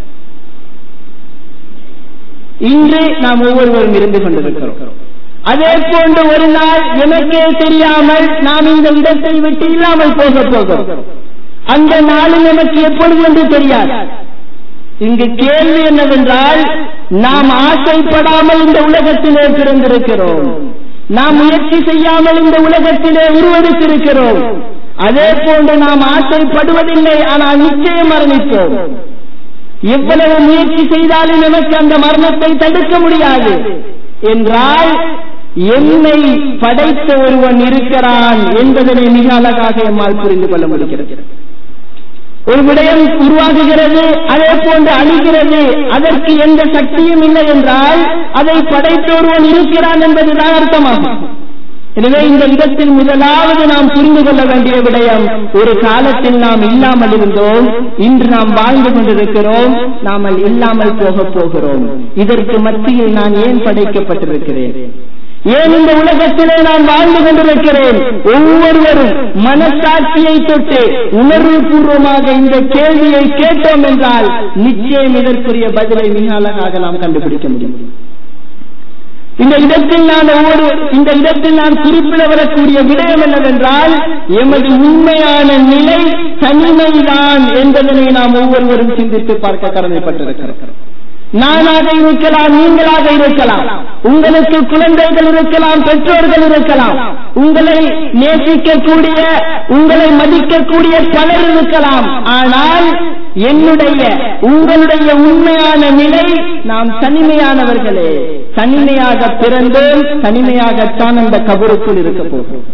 இன்று நாம் ஒவ்வொருவரும் இருந்து கொண்டிருக்கிறோம் அதே போன்று ஒரு நாள் எனக்கே தெரியாமல் நாம் இந்த இடத்தை விட்டு இல்லாமல் போக போகிறோம் அந்த நாளில் எனக்கு எப்பொழுது என்று தெரியாது இங்கு கேள்வி என்னவென்றால் நாம் ஆசைப்படாமல் இந்த உலகத்திலே பிறந்திருக்கிறோம் நாம் முயற்சி செய்யாமல் இந்த உலகத்திலே உருவெடுத்திருக்கிறோம் அதே போன்று நாம் ஆசைப்படுவதில்லை ஆனால் நிச்சயம் மரணிப்போம் எவ்வளவு முயற்சி செய்தாலும் எனக்கு அந்த மரணத்தை தடுக்க முடியாது என்றால் என்னை படைத்த ஒருவன் இருக்கிறான் என்பதனை மிக அழகாக எம்மால் புரிந்து கொள்ள முடிகிறது ஒரு விடயம் உருவாகுகிறது அதே போன்று அழிகிறது அதற்கு எந்த சக்தியும் இல்லை என்றால் அதை படைத்த ஒருவன் இருக்கிறான் என்பதுதான் அர்த்தமாகும் எனவே இந்த இடத்தில் முதலாவது நாம் புரிந்து கொள்ள வேண்டிய விடயம் ஒரு காலத்தில் நாம் இல்லாமல் இருந்தோம் இன்று நாம் வாழ்ந்து கொண்டிருக்கிறோம் நாமல் இல்லாமல் போக போகிறோம் இதற்கு மத்தியில் நான் ஏன் படைக்கப்பட்டிருக்கிறேன் ஏன் இந்த உலகத்திலே நான் வாழ்ந்து கொண்டிருக்கிறேன் ஒவ்வொருவரும் மனசாட்சியை தொட்டு உணர்வு பூர்வமாக இந்த கேள்வியை கேட்டோம் என்றால் நிச்சயம் இதற்குரிய பதிலை மிக அழகாக நாம் கண்டுபிடிக்க முடியும் இந்த இடத்தில் நான் ஒவ்வொரு இந்த இடத்தில் நான் குறிப்பிட வரக்கூடிய விடயம் என்னவென்றால் எமது உண்மையான நிலை தனிமைதான் என்பதனை நாம் ஒவ்வொருவரும் சிந்தித்து பார்க்க கடமைப்பட்டிருக்கிறோம் நானாக இருக்கலாம் நீங்களாக இருக்கலாம் உங்களுக்கு குழந்தைகள் இருக்கலாம் பெற்றோர்கள் இருக்கலாம் உங்களை நேசிக்கக்கூடிய உங்களை மதிக்கக்கூடிய பலர் இருக்கலாம் ஆனால் என்னுடைய உங்களுடைய உண்மையான நிலை நாம் தனிமையானவர்களே தனிமையாக பிறந்தோம் தனிமையாகத்தான் அந்த கபருக்குள் இருக்க போகிறோம்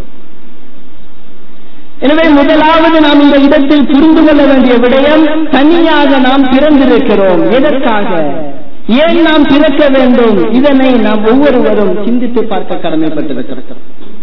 எனவே முதலாவது நாம் இந்த இடத்தில் புரிந்து கொள்ள வேண்டிய விடயம் தனியாக நாம் பிறந்திருக்கிறோம் எதற்காக ஏன் நாம் பிறக்க வேண்டும் இதனை நாம் ஒவ்வொருவரும் சிந்தித்து பார்க்க கடமைப்பட்டிருக்கிறோம்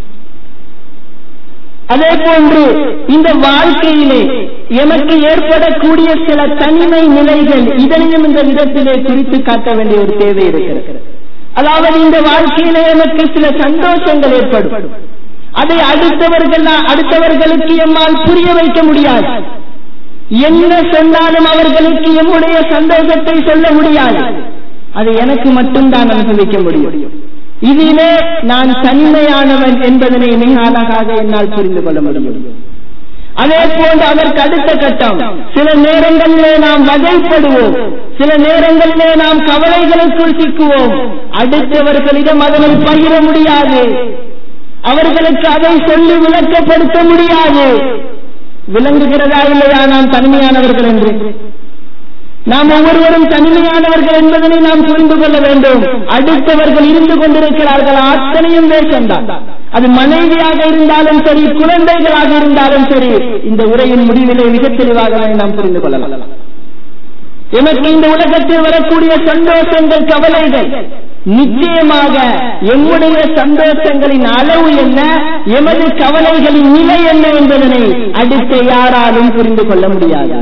அதே போன்று இந்த வாழ்க்கையிலே எமக்கு ஏற்படக்கூடிய சில தனிமை நிலைகள் இதனையும் இந்த இடத்திலே குறித்து காட்ட வேண்டிய ஒரு தேவை இருக்கிறது அதாவது இந்த வாழ்க்கையிலே எமக்கு சில சந்தோஷங்கள் ஏற்படும் அதை அடுத்தவர்கள் அடுத்தவர்களுக்கு எம்மால் புரிய வைக்க முடியாது என்ன சொன்னாலும் அவர்களுக்கு எம்முடைய சந்தோஷத்தை சொல்ல முடியாது அது எனக்கு மட்டும்தான் அனுபவிக்க முடியும் இதிலே நான் தனிமையானவன் என்பதனை மிக அழகாக என்னால் புரிந்து கொள்ள முடியும் அதே போன்று அதற்கு அடுத்த கட்டம் சில நேரங்களிலே நாம் வகைப்படுவோம் சில நேரங்களிலே நாம் கவலைகளுக்குள் சிக்குவோம் அடுத்தவர்களிடம் அதனை பகிர முடியாது அவர்களுக்கு அதை சொல்லி விளக்கப்படுத்த முடியாது விளங்குகிறதா இல்லையா நாம் தனிமையானவர்கள் என்று நாம் ஒவ்வொருவரும் தனிமையானவர்கள் என்பதனை நாம் புரிந்து கொள்ள வேண்டும் அடுத்தவர்கள் இருந்து கொண்டிருக்கிறார்கள் அத்தனையும் வேஷம்தான் அது மனைவியாக இருந்தாலும் சரி குழந்தைகளாக இருந்தாலும் சரி இந்த உரையின் முடிவிலே மிக தெளிவாக நாம் புரிந்து கொள்ளலாம் எனக்கு இந்த உலகத்தில் வரக்கூடிய சந்தோஷங்கள் கவலைகள் நிச்சயமாக எம்முடைய சந்தோஷங்களின் அளவு என்ன எமது கவலைகளின் நிலை என்ன என்பதனை அடுத்த யாராலும் புரிந்து கொள்ள முடியாது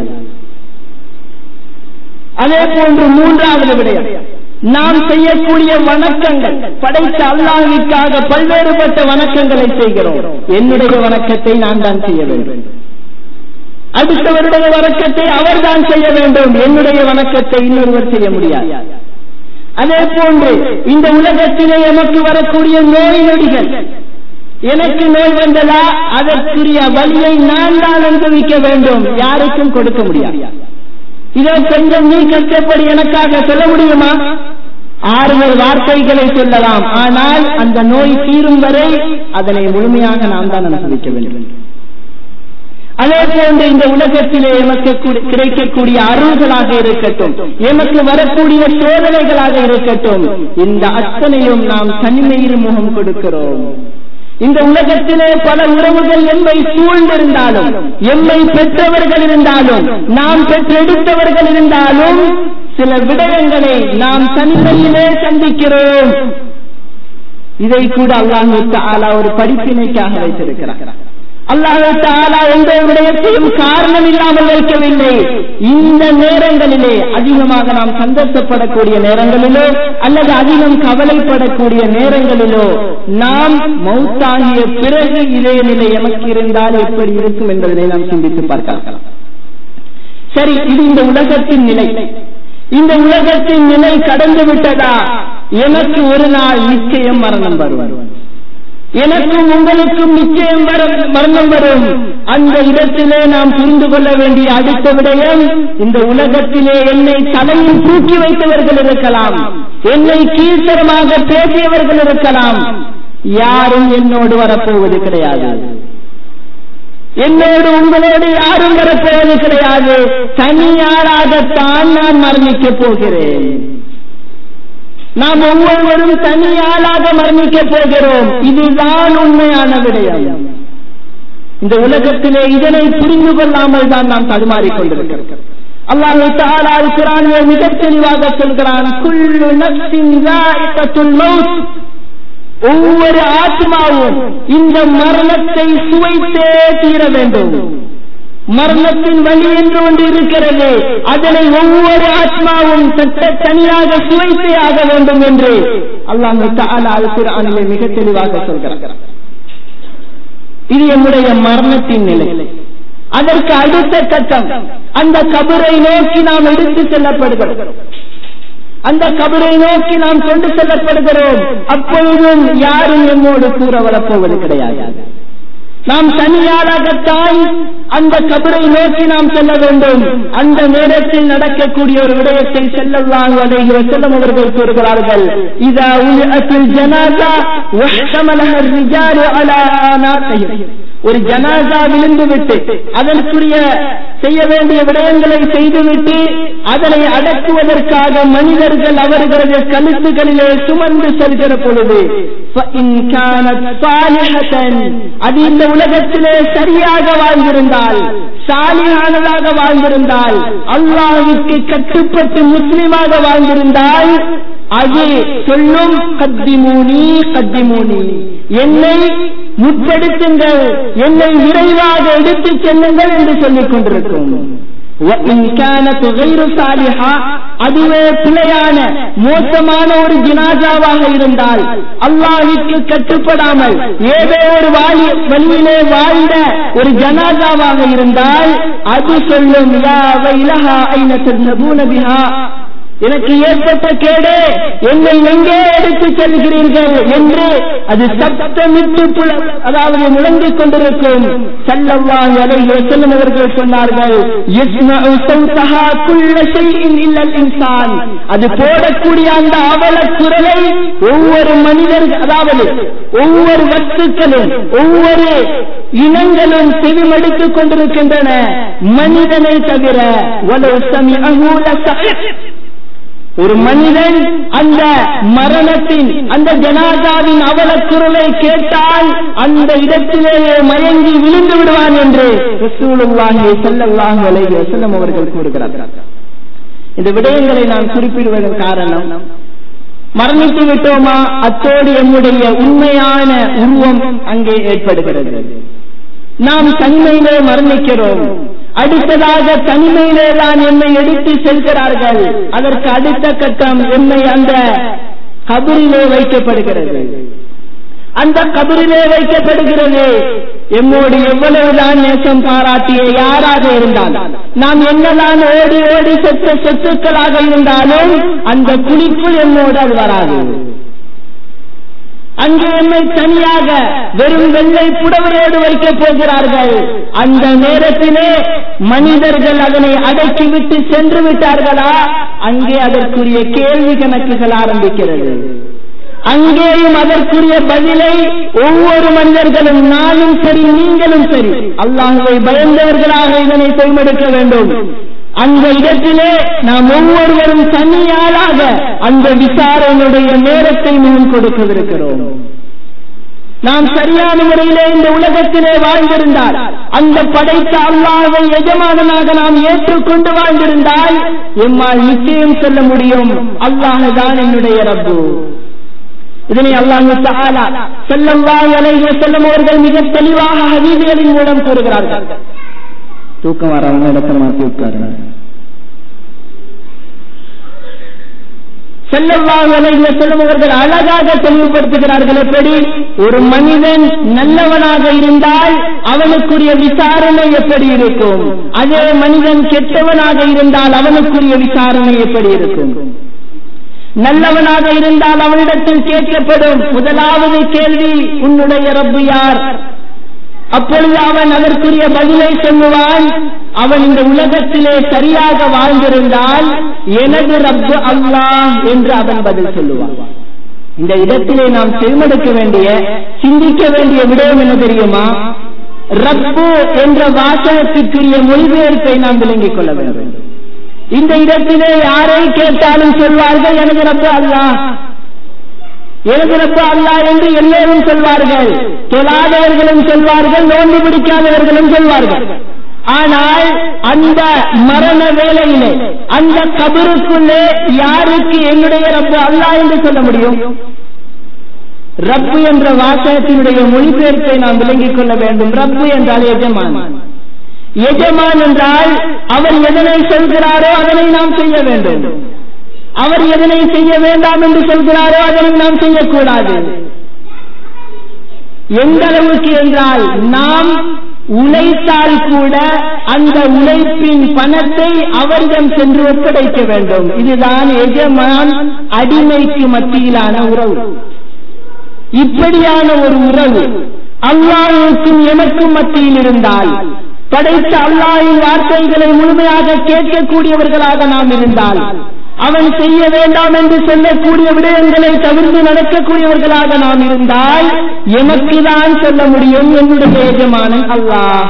அதே போன்று மூன்றாவது விடயம் நாம் செய்யக்கூடிய வணக்கங்கள் படைத்த அல்லாஹிற்காக பல்வேறுபட்ட வணக்கங்களை செய்கிறோம் என்னுடைய வணக்கத்தை நான் தான் செய்ய வேண்டும் அடுத்தவருடைய வணக்கத்தை அவர்தான் செய்ய வேண்டும் என்னுடைய வணக்கத்தை இன்னொருவர் செய்ய முடியாது அதே போன்று இந்த உலகத்திலே எமக்கு வரக்கூடிய நோய் நொடிகள் எனக்கு நோய் வந்ததா அதற்குரிய வழியை நான் தான் அனுபவிக்க வேண்டும் யாருக்கும் கொடுக்க முடியாது இதோ கொஞ்சம் நீ கஷ்டப்படி எனக்காக சொல்ல முடியுமா ஆறுதல் வார்த்தைகளை சொல்லலாம் ஆனால் அந்த நோய் தீரும் வரை அதனை முழுமையாக நாம் தான் அனுபவிக்க வேண்டும் அதே போன்று இந்த உலகத்திலே எமக்கு கிடைக்கக்கூடிய அருள்களாக இருக்கட்டும் எமக்கு வரக்கூடிய சோதனைகளாக இருக்கட்டும் இந்த அத்தனையும் நாம் தனிமையில் முகம் கொடுக்கிறோம் இந்த உலகத்திலே பல உறவுகள் எம்மை சூழ்ந்திருந்தாலும் எம்மை பெற்றவர்கள் இருந்தாலும் நாம் பெற்றெடுத்தவர்கள் இருந்தாலும் சில விடயங்களை நாம் தனிமையிலே சந்திக்கிறோம் இதை கூட அல்லாஹு தாலா ஒரு படிப்பினைக்காக வைத்திருக்கிறார் அல்லாஹு தாலா எந்த விடயத்தையும் காரணம் இல்லாமல் வைக்கவில்லை இந்த நேரங்களிலே அதிகமாக நாம் சந்தோஷப்படக்கூடிய நேரங்களிலோ அல்லது அதிகம் கவலைப்படக்கூடிய நேரங்களிலோ நாம் மௌத்தாகிய பிறகு இதே நிலை எமக்கு இருந்தால் எப்படி இருக்கும் என்பதனை நாம் சிந்தித்து பார்க்கலாம் சரி இது இந்த உலகத்தின் நிலை இந்த உலகத்தின் நிலை கடந்து விட்டதா எனக்கு ஒரு நாள் நிச்சயம் மரணம் வருவார் எனக்கும் உங்களுக்கும் நிச்சயம் மரணம் வரும் அந்த இடத்திலே நாம் புரிந்து கொள்ள வேண்டிய அடுத்த விடயம் இந்த உலகத்திலே என்னை தலையில் தூக்கி வைத்தவர்கள் இருக்கலாம் என்னை கீழ்த்தரமாக பேசியவர்கள் இருக்கலாம் யாரும் என்னோடு வரப்போவது கிடையாது என்னோடு உங்களோடு யாரும் வரப்போவது கிடையாது தனியாராகத்தான் நான் மரணிக்கப் போகிறேன் நாம் ஒவ்வொருவரும் தனியாளாக மரணிக்கப் போகிறோம் இதுதான் உண்மையான விடயம் இந்த உலகத்திலே இதனை புரிந்து கொள்ளாமல் தான் நாம் தடுமாறிக் கொண்டிருக்கிறோம் அல்லாஹு தாலா குரானிலே மிக தெளிவாக சொல்கிறான் குல்லு நஃப்ஸின் ذائقத்துல் மௌத் ஒவ்வொரு ஆத்மாவும் இந்த மரணத்தை சுவைத்தே தீர வேண்டும் மரணத்தின் வழி என்று ஒன்று இருக்கிறது அதனை ஒவ்வொரு ஆத்மாவும் சட்ட தனியாக சுவைத்தே ஆக வேண்டும் என்று அல்லாஹு தாலா அல் குரானிலே மிக தெளிவாக சொல்கிறார் இது என்னுடைய மரணத்தின் நிலை அதற்கு அடுத்த கட்டம் அந்த கபரை நோக்கி நாம் எடுத்து செல்லப்படுகிறோம் அந்த கபரை நோக்கி நாம் கொண்டு செல்லப்படுகிறோம் அப்பொழுதும் யாரும் என்னோடு கூற வரப்போவது கிடையாது நாம் தனியாராகத்தான் அந்த கபரை நோக்கி நாம் செல்ல வேண்டும் அந்த நேரத்தில் நடக்கக்கூடிய ஒரு விடயத்தை செல்லலாம் அலைகிற செல்லம் அவர்கள் கூறுகிறார்கள் இதா உலகத்தில் ஜனாதா வஹ்தமலஹ ரிஜாலு அலா நாக்கையும் ஒரு ஜனாசா விழுந்து விட்டு அதற்குரிய செய்ய வேண்டிய விடயங்களை செய்துவிட்டு அதனை அடக்குவதற்காக மனிதர்கள் அவர்களது கழுத்துகளிலே சுமந்து செல்கிற பொழுது அது இந்த உலகத்திலே சரியாக வாழ்ந்திருந்தால் சாலியானதாக வாழ்ந்திருந்தால் அல்லாஹுக்கு கட்டுப்பட்டு முஸ்லிமாக வாழ்ந்திருந்தால் அது சொல்லும் கத்திமூனி கத்திமூனி என்னை முற்படுத்துங்கள் என்னை விரைவாக எடுத்துச் செல்லுங்கள் என்று சொல்லிக் கொண்டிருக்கும் وَإِنْ كَانَتْ غَيْرُ صَالِحَةٍ அதுவே பிழையான மோசமான ஒரு ஜினாசாவாக இருந்தால் அல்லாஹ்விற்கு கட்டுப்படாமல் ஏதோ ஒரு வாழி வழியிலே வாழ்ந்த ஒரு ஜனாசாவாக இருந்தால் அது சொல்லும் யா வைலஹா ஐன தذهبون பிஹா எனக்கு ஏற்பட்ட கேடு என்னை எங்கே எடுத்து செல்கிறீர்கள் என்று அது சப்தமிட்டு புல- அதாவது முழங்கிக் கொண்டிருக்கும் சல்லல்லாஹு அலைஹி வஸல்லம் அவர்கள் சொன்னார்கள் யஸ்மஉ சௌதஹா குல்ல ஷைஇன் இல்லல் இன்சான் அது போடக்கூடிய அந்த அவல குரலை ஒவ்வொரு மனிதர் அதாவது ஒவ்வொரு வஸ்துக்களும் ஒவ்வொரு இனங்களும் செவிமடுத்துக் கொண்டிருக்கின்றன மனிதனை தவிர வலவு சமிஅஹு லசஹிக் ஒரு மனிதன் அந்த மரணத்தின் அந்த ஜனாதாவின் அவலக்குரலை கேட்டால் அந்த இடத்திலேயே மயங்கி விழுந்து விடுவான் என்று ரசூலுல்லாஹி ஸல்லல்லாஹு அலைஹி வஸல்லம் அவர்கள் கூறுகிறார்கள் இந்த விடயங்களை நான் குறிப்பிடுவதன் காரணம் மரணித்து விட்டோமா அத்தோடு எம்முடைய உண்மையான உருவம் அங்கே ஏற்படுகிறது நாம் தனிமையிலே மரணிக்கிறோம் அடுத்ததாக தனிமையிலே தான் என்னை எடுத்து செல்கிறார்கள் அதற்கு அடுத்த கட்டம் என்னை அந்த கபரிலே வைக்கப்படுகிறது அந்த கபரிலே வைக்கப்படுகிறது எம்மோடு எவ்வளவுதான் நேசம் பாராட்டிய யாராக இருந்தாலும் நாம் என்னதான் ஓடி ஓடி செத்த சொத்துக்களாக இருந்தாலும் அந்த குழிக்குள் எம்மோடு அது வராது அங்கே என்னை தனியாக வெறும் வெள்ளை புடவையோடு வைக்கப் போகிறார்கள் அந்த நேரத்திலே மனிதர்கள் அதனை அடக்கிவிட்டு சென்று விட்டார்களா அங்கே அதற்குரிய கேள்வி கணக்குகள் ஆரம்பிக்கிறது அங்கேயும் அதற்குரிய பதிலை ஒவ்வொரு மனிதர்களும் நானும் சரி நீங்களும் சரி அல்லாஹுவை பயந்தவர்களாக இதனை செய்மெடுக்க வேண்டும் அந்த இடத்திலே நாம் ஒவ்வொருவரும் தனியாளாக அந்த விசாரணையுடைய நேரத்தை முன் கொடுக்கவிருக்கிறோம் நாம் சரியான முறையிலே இந்த உலகத்திலே வாழ்ந்திருந்தால் அந்த படைத்த அல்லாஹை எஜமானனாக நாம் ஏற்றுக்கொண்டு வாழ்ந்திருந்தால் எம்மால் நிச்சயம் சொல்ல முடியும் அல்லாஹ் தான் என்னுடைய ரப்பு இதனை அல்லாஹு தஆலா ஸல்லல்லாஹு அலைஹி வஸல்லம் அவர்கள் மிக தெளிவாக ஹதீஸ்களின் மூலம் கூறுகிறார்கள் தூக்கம் வரவங்க இடத்தை மாற்றி உட்காருங்க ஸல்லல்லாஹு அலைஹி வஸல்லம் அவர்கள் அழகாக தெளிவுபடுத்துகிறார்கள் எப்படி ஒரு மனிதன் நல்லவனாக இருந்தால் அவனுக்குரிய விசாரணை எப்படி இருக்கும் அதே மனிதன் கெட்டவனாக இருந்தால் அவனுக்குரிய விசாரணை எப்படி இருக்கும் நல்லவனாக இருந்தால் அவனிடத்தில் கேட்கப்படும் முதலாவது கேள்வி உன்னுடைய ரப்பு யார் அப்பொழுது அவன் அதற்குரிய பதிலை சொல்லுவான் அவன் இந்த உலகத்திலே சரியாக வாழ்ந்திருந்தால் எனது ரப்பு அல்லாஹ் என்று அவன் பதில் சொல்லுவான் இந்த இடத்திலே நாம் செவிமடுக்க வேண்டிய சிந்திக்க வேண்டிய விடயம் என்ன தெரியுமா ரப்பு என்ற வாசகத்திற்குரிய மொழிபெயர்ப்பை நாம் விளங்கிக் கொள்ள வேண்டும் இந்த இடத்திலே யாரை கேட்டாலும் சொல்வார்கள் எனது ரப்பு அல்லாஹ் எனது ரப்பு அல்லாஹ் என்று எல்லோரும் சொல்வார்கள் தொழாதவர்களும் சொல்வார்கள் நோன்பு பிடிக்காதவர்களும் சொல்வார்கள் ஆனால் அந்த மரண வேளையிலே அந்த கபருக்குள்ளே யாருக்கு என்னுடைய ரப்பு அல்லாஹ் என்று சொல்ல முடியும் ரப்பு என்ற வாசகத்தினுடைய மொழிபெயர்ப்பை நாம் விளங்கிக் கொள்ள வேண்டும் ரப்பு என்றால் எஜமான் எஜமான் என்றால் அவர் எதனை சொல்கிறாரோ அதனை நாம் செய்ய வேண்டும் அவர் எதனை செய்ய வேண்டாம் என்று சொல்கிறாரோ அதனை நாம் செய்யக்கூடாது எந்த அளவுக்கு என்றால் நாம் உழைத்தால் கூட அந்த உழைப்பின் பணத்தை அவரிடம் சென்று ஒப்படைக்க வேண்டும் இதுதான் எஜமான் அடிமைக்கு மத்தியிலான உறவு இப்படியான ஒரு உறவு அல்லாஹுக்கும் எமக்கும் மத்தியில் இருந்தால் படைத்த அல்லாஹின் வார்த்தைகளை முழுமையாக கேட்கக்கூடியவர்களாக நாம் இருந்தால் அவன் செய்ய வேண்டாம் என்று சொல்லக்கூடிய விடயங்களை தவிர்த்து நடக்கக்கூடியவர்களாக நாம் இருந்தால் எமக்கு தான் சொல்ல முடியும் என்னுடைய எஜமானன் அல்லாஹ்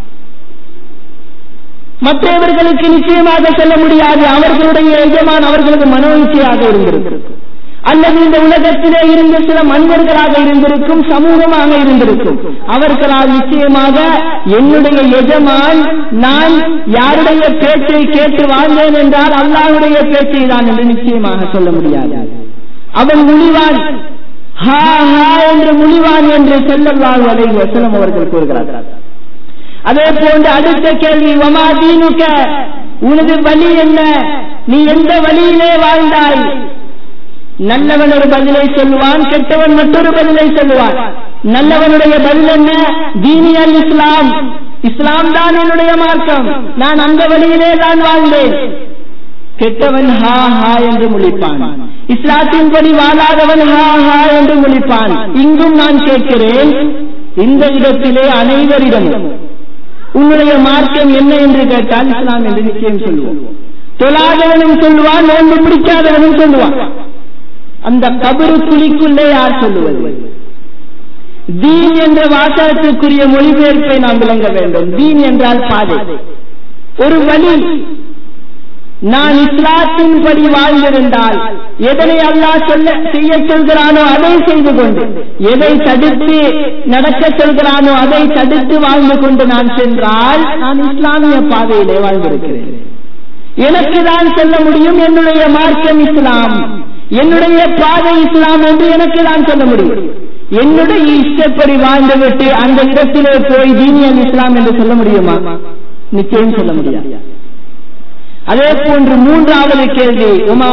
மற்றவர்களுக்கு நிச்சயமாக சொல்ல முடியாது அவர்களுடைய எஜமான் அவர்களது மனோ இச்சையாக இருந்திருக்கும் அல்லது இந்த உலகத்திலே இருந்த சில மனிதர்களாக இருந்திருக்கும் சமூகமாக இருந்திருக்கும் அவர்களால் நிச்சயமாக என்னுடைய எஜமான் நான் யாருடைய பேச்சை கேட்டு வாழ்ந்தேன் என்றால் அல்லாஹுடைய பேச்சை தான் என்று நிச்சயமாக சொல்ல முடியாது அவன் முனிவான் ஹா ஹா என்று முனிவான் என்று செல்லல்லாஹு அலைஹி வஸல்லம் அவர்கள் கூறுகிறார்கள் அதே போன்று அடுத்த கேள்வி வமா தீனுக்க உனது வழி என்ன நீ எந்த வழியிலே வாழ்ந்தாய் நல்லவன் ஒரு பதிலை சொல்லுவான் கெட்டவன் மற்றொரு பதிலை சொல்லுவான் நல்லவனுடைய பதில் என்ன தீனியல் இஸ்லாம் இஸ்லாம் தான் என்னுடைய மார்க்கம் நான் அந்த வழியிலே தான் வாழ்ந்தேன் கெட்டவன் ஹா ஹா என்று முழிப்பான் இஸ்லாத்தின்படி வாழாதவன் ஹா ஹா என்று முழிப்பான் இங்கும் நான் கேட்கிறேன் இந்த இடத்திலே அனைவரிடமும் உன்னுடைய மார்க்கம் என்ன என்று கேட்டால் இஸ்லாம் என்று நிச்சயம் சொல்லுவோம் தொழாதவனும் சொல்லுவான் நோன்பு பிடிக்காதவனும் சொல்லுவான் அந்த கபரு குழிக்குள்ளே யார் சொல்லுவது தீன் என்ற வாசகத்துக்குரிய மொழிபெயர்ப்பை நாம் விளங்க வேண்டும் தீன் என்றால் பாதை ஒரு வழி நான் இஸ்லாத்தின்படி வாழ்ந்திருந்தால் எதனை அல்லாஹ் சொல்ல செய்ய சொல்கிறானோ அதை செய்து கொண்டு எதை தடுத்து நடக்க சொல்கிறானோ அதை தடுத்து வாழ்ந்து கொண்டு நான் சென்றால் நான் இஸ்லாமிய பாதையிலே வாழ்ந்திருக்கிறேன் எனக்கு தான் சொல்ல முடியும் என்னுடைய மார்க்கம் இஸ்லாம் என்னுடைய பாதை இஸ்லாம் என்று எனக்கு தான் சொல்ல முடியும் என்னுடைய இஷ்டப்படி வாழ்ந்துவிட்டு அந்த இடத்திலே போய் தீனியல் இஸ்லாம் என்று சொல்ல முடியுமா நிச்சயம் சொல்ல முடியாது அதே போன்று மூன்றாவது கேள்வி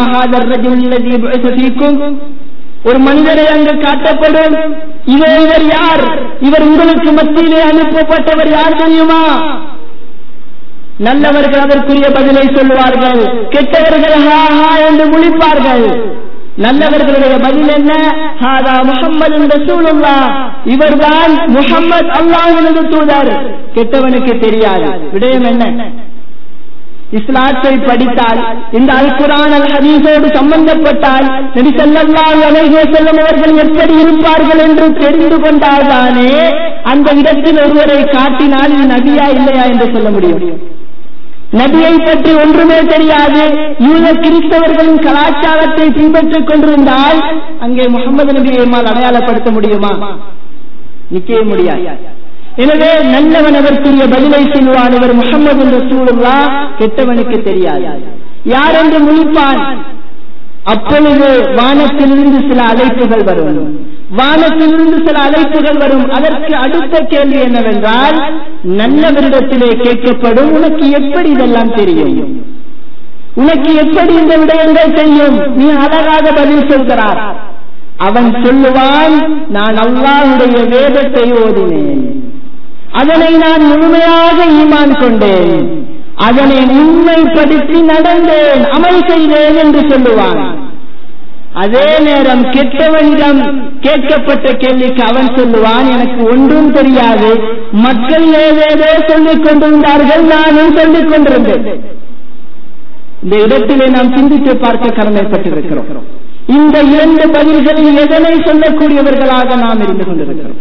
ஒரு மனிதரை அங்கு காட்டப்படும் இவர் இவர் யார் இவர் உங்களுக்கு மத்தியிலே அனுப்பப்பட்டவர் யார் தெரியுமா நல்லவர்கள் அதற்குரிய பதிலை சொல்லுவார்கள் கெட்டவர்கள் ஹா ஹா என்று முழிப்பார்கள் நல்லவர்களுடைய பதில் என்ன ஹாதா முகம்மது ரசூலுல்லா இவர்தான் முகம்மது அல்லாஹினது தூதர் கெட்டவனுக்கு தெரியாது விடயம் என்ன இஸ்லாத்தை படித்தால் இந்த அல் குரான் அல் ஹதீஸோடு சம்பந்தப்பட்டால் நபி ஸல்லல்லாஹு அலைஹி வஸல்லம் அவர்கள் எப்படி இருப்பார்கள் என்று தெரிந்து கொண்டால்தானே அந்த இடத்தில் ஒருவரை காட்டினால் இது நபியா இல்லையா என்று சொல்ல முடியும் நபியை பற்றி ஒன்றுமே தெரியாது யூத கிறிஸ்தவர்களின் கலாச்சாரத்தை பின்பற்றிக் கொண்டிருந்தால் அங்கே முகமது நபியை எம்மால் அடையாளப்படுத்த முடியுமா நிச்சய முடியாது எனவே நல்லவன் அதற்குரிய பதிலை சொல்வான் இவர் முகமது என்று சூழலா கெட்டவனுக்கு தெரியாது யார் என்று முழிப்பான் அப்பொழுது வானத்திலிருந்து சில அழைப்புகள் வரும் வானத்திலிருந்து சில அழைப்புகள் வரும் அதற்கு அடுத்த கேள்வி என்னவென்றால் நல்லவரிடத்திலே கேட்கப்படும் உனக்கு எப்படி இதெல்லாம் தெரியும் உனக்கு எப்படி இந்த விடயங்கள் தெரியும் நீ அழகாக பதில் சொல்கிறார் அவன் சொல்லுவான் நான் அல்லாஹுடைய வேதத்தை ஓதினேன் அதனை நான் முழுமையாக ஈமான் கொண்டேன் அதனை உண்மைப்படுத்தி நடந்தேன் அமல் செய்தேன் என்று சொல்லுவான் அதே நேரம் கெட்டவனிடம் கேட்கப்பட்ட கேள்விக்கு அவன் சொல்லுவான் எனக்கு ஒன்றும் தெரியாது மக்கள் ஏதேதோ சொல்லிக் கொண்டிருந்தார்கள் நானும் சொல்லிக் கொண்டிருந்தேன் இந்த இடத்திலே நாம் சிந்தித்து பார்க்க கடமைப்பட்டிருக்கிறோம் இந்த இரண்டு பதில்களில் எதனை சொல்லக்கூடியவர்களாக நாம் இருந்து கொண்டிருக்கிறோம்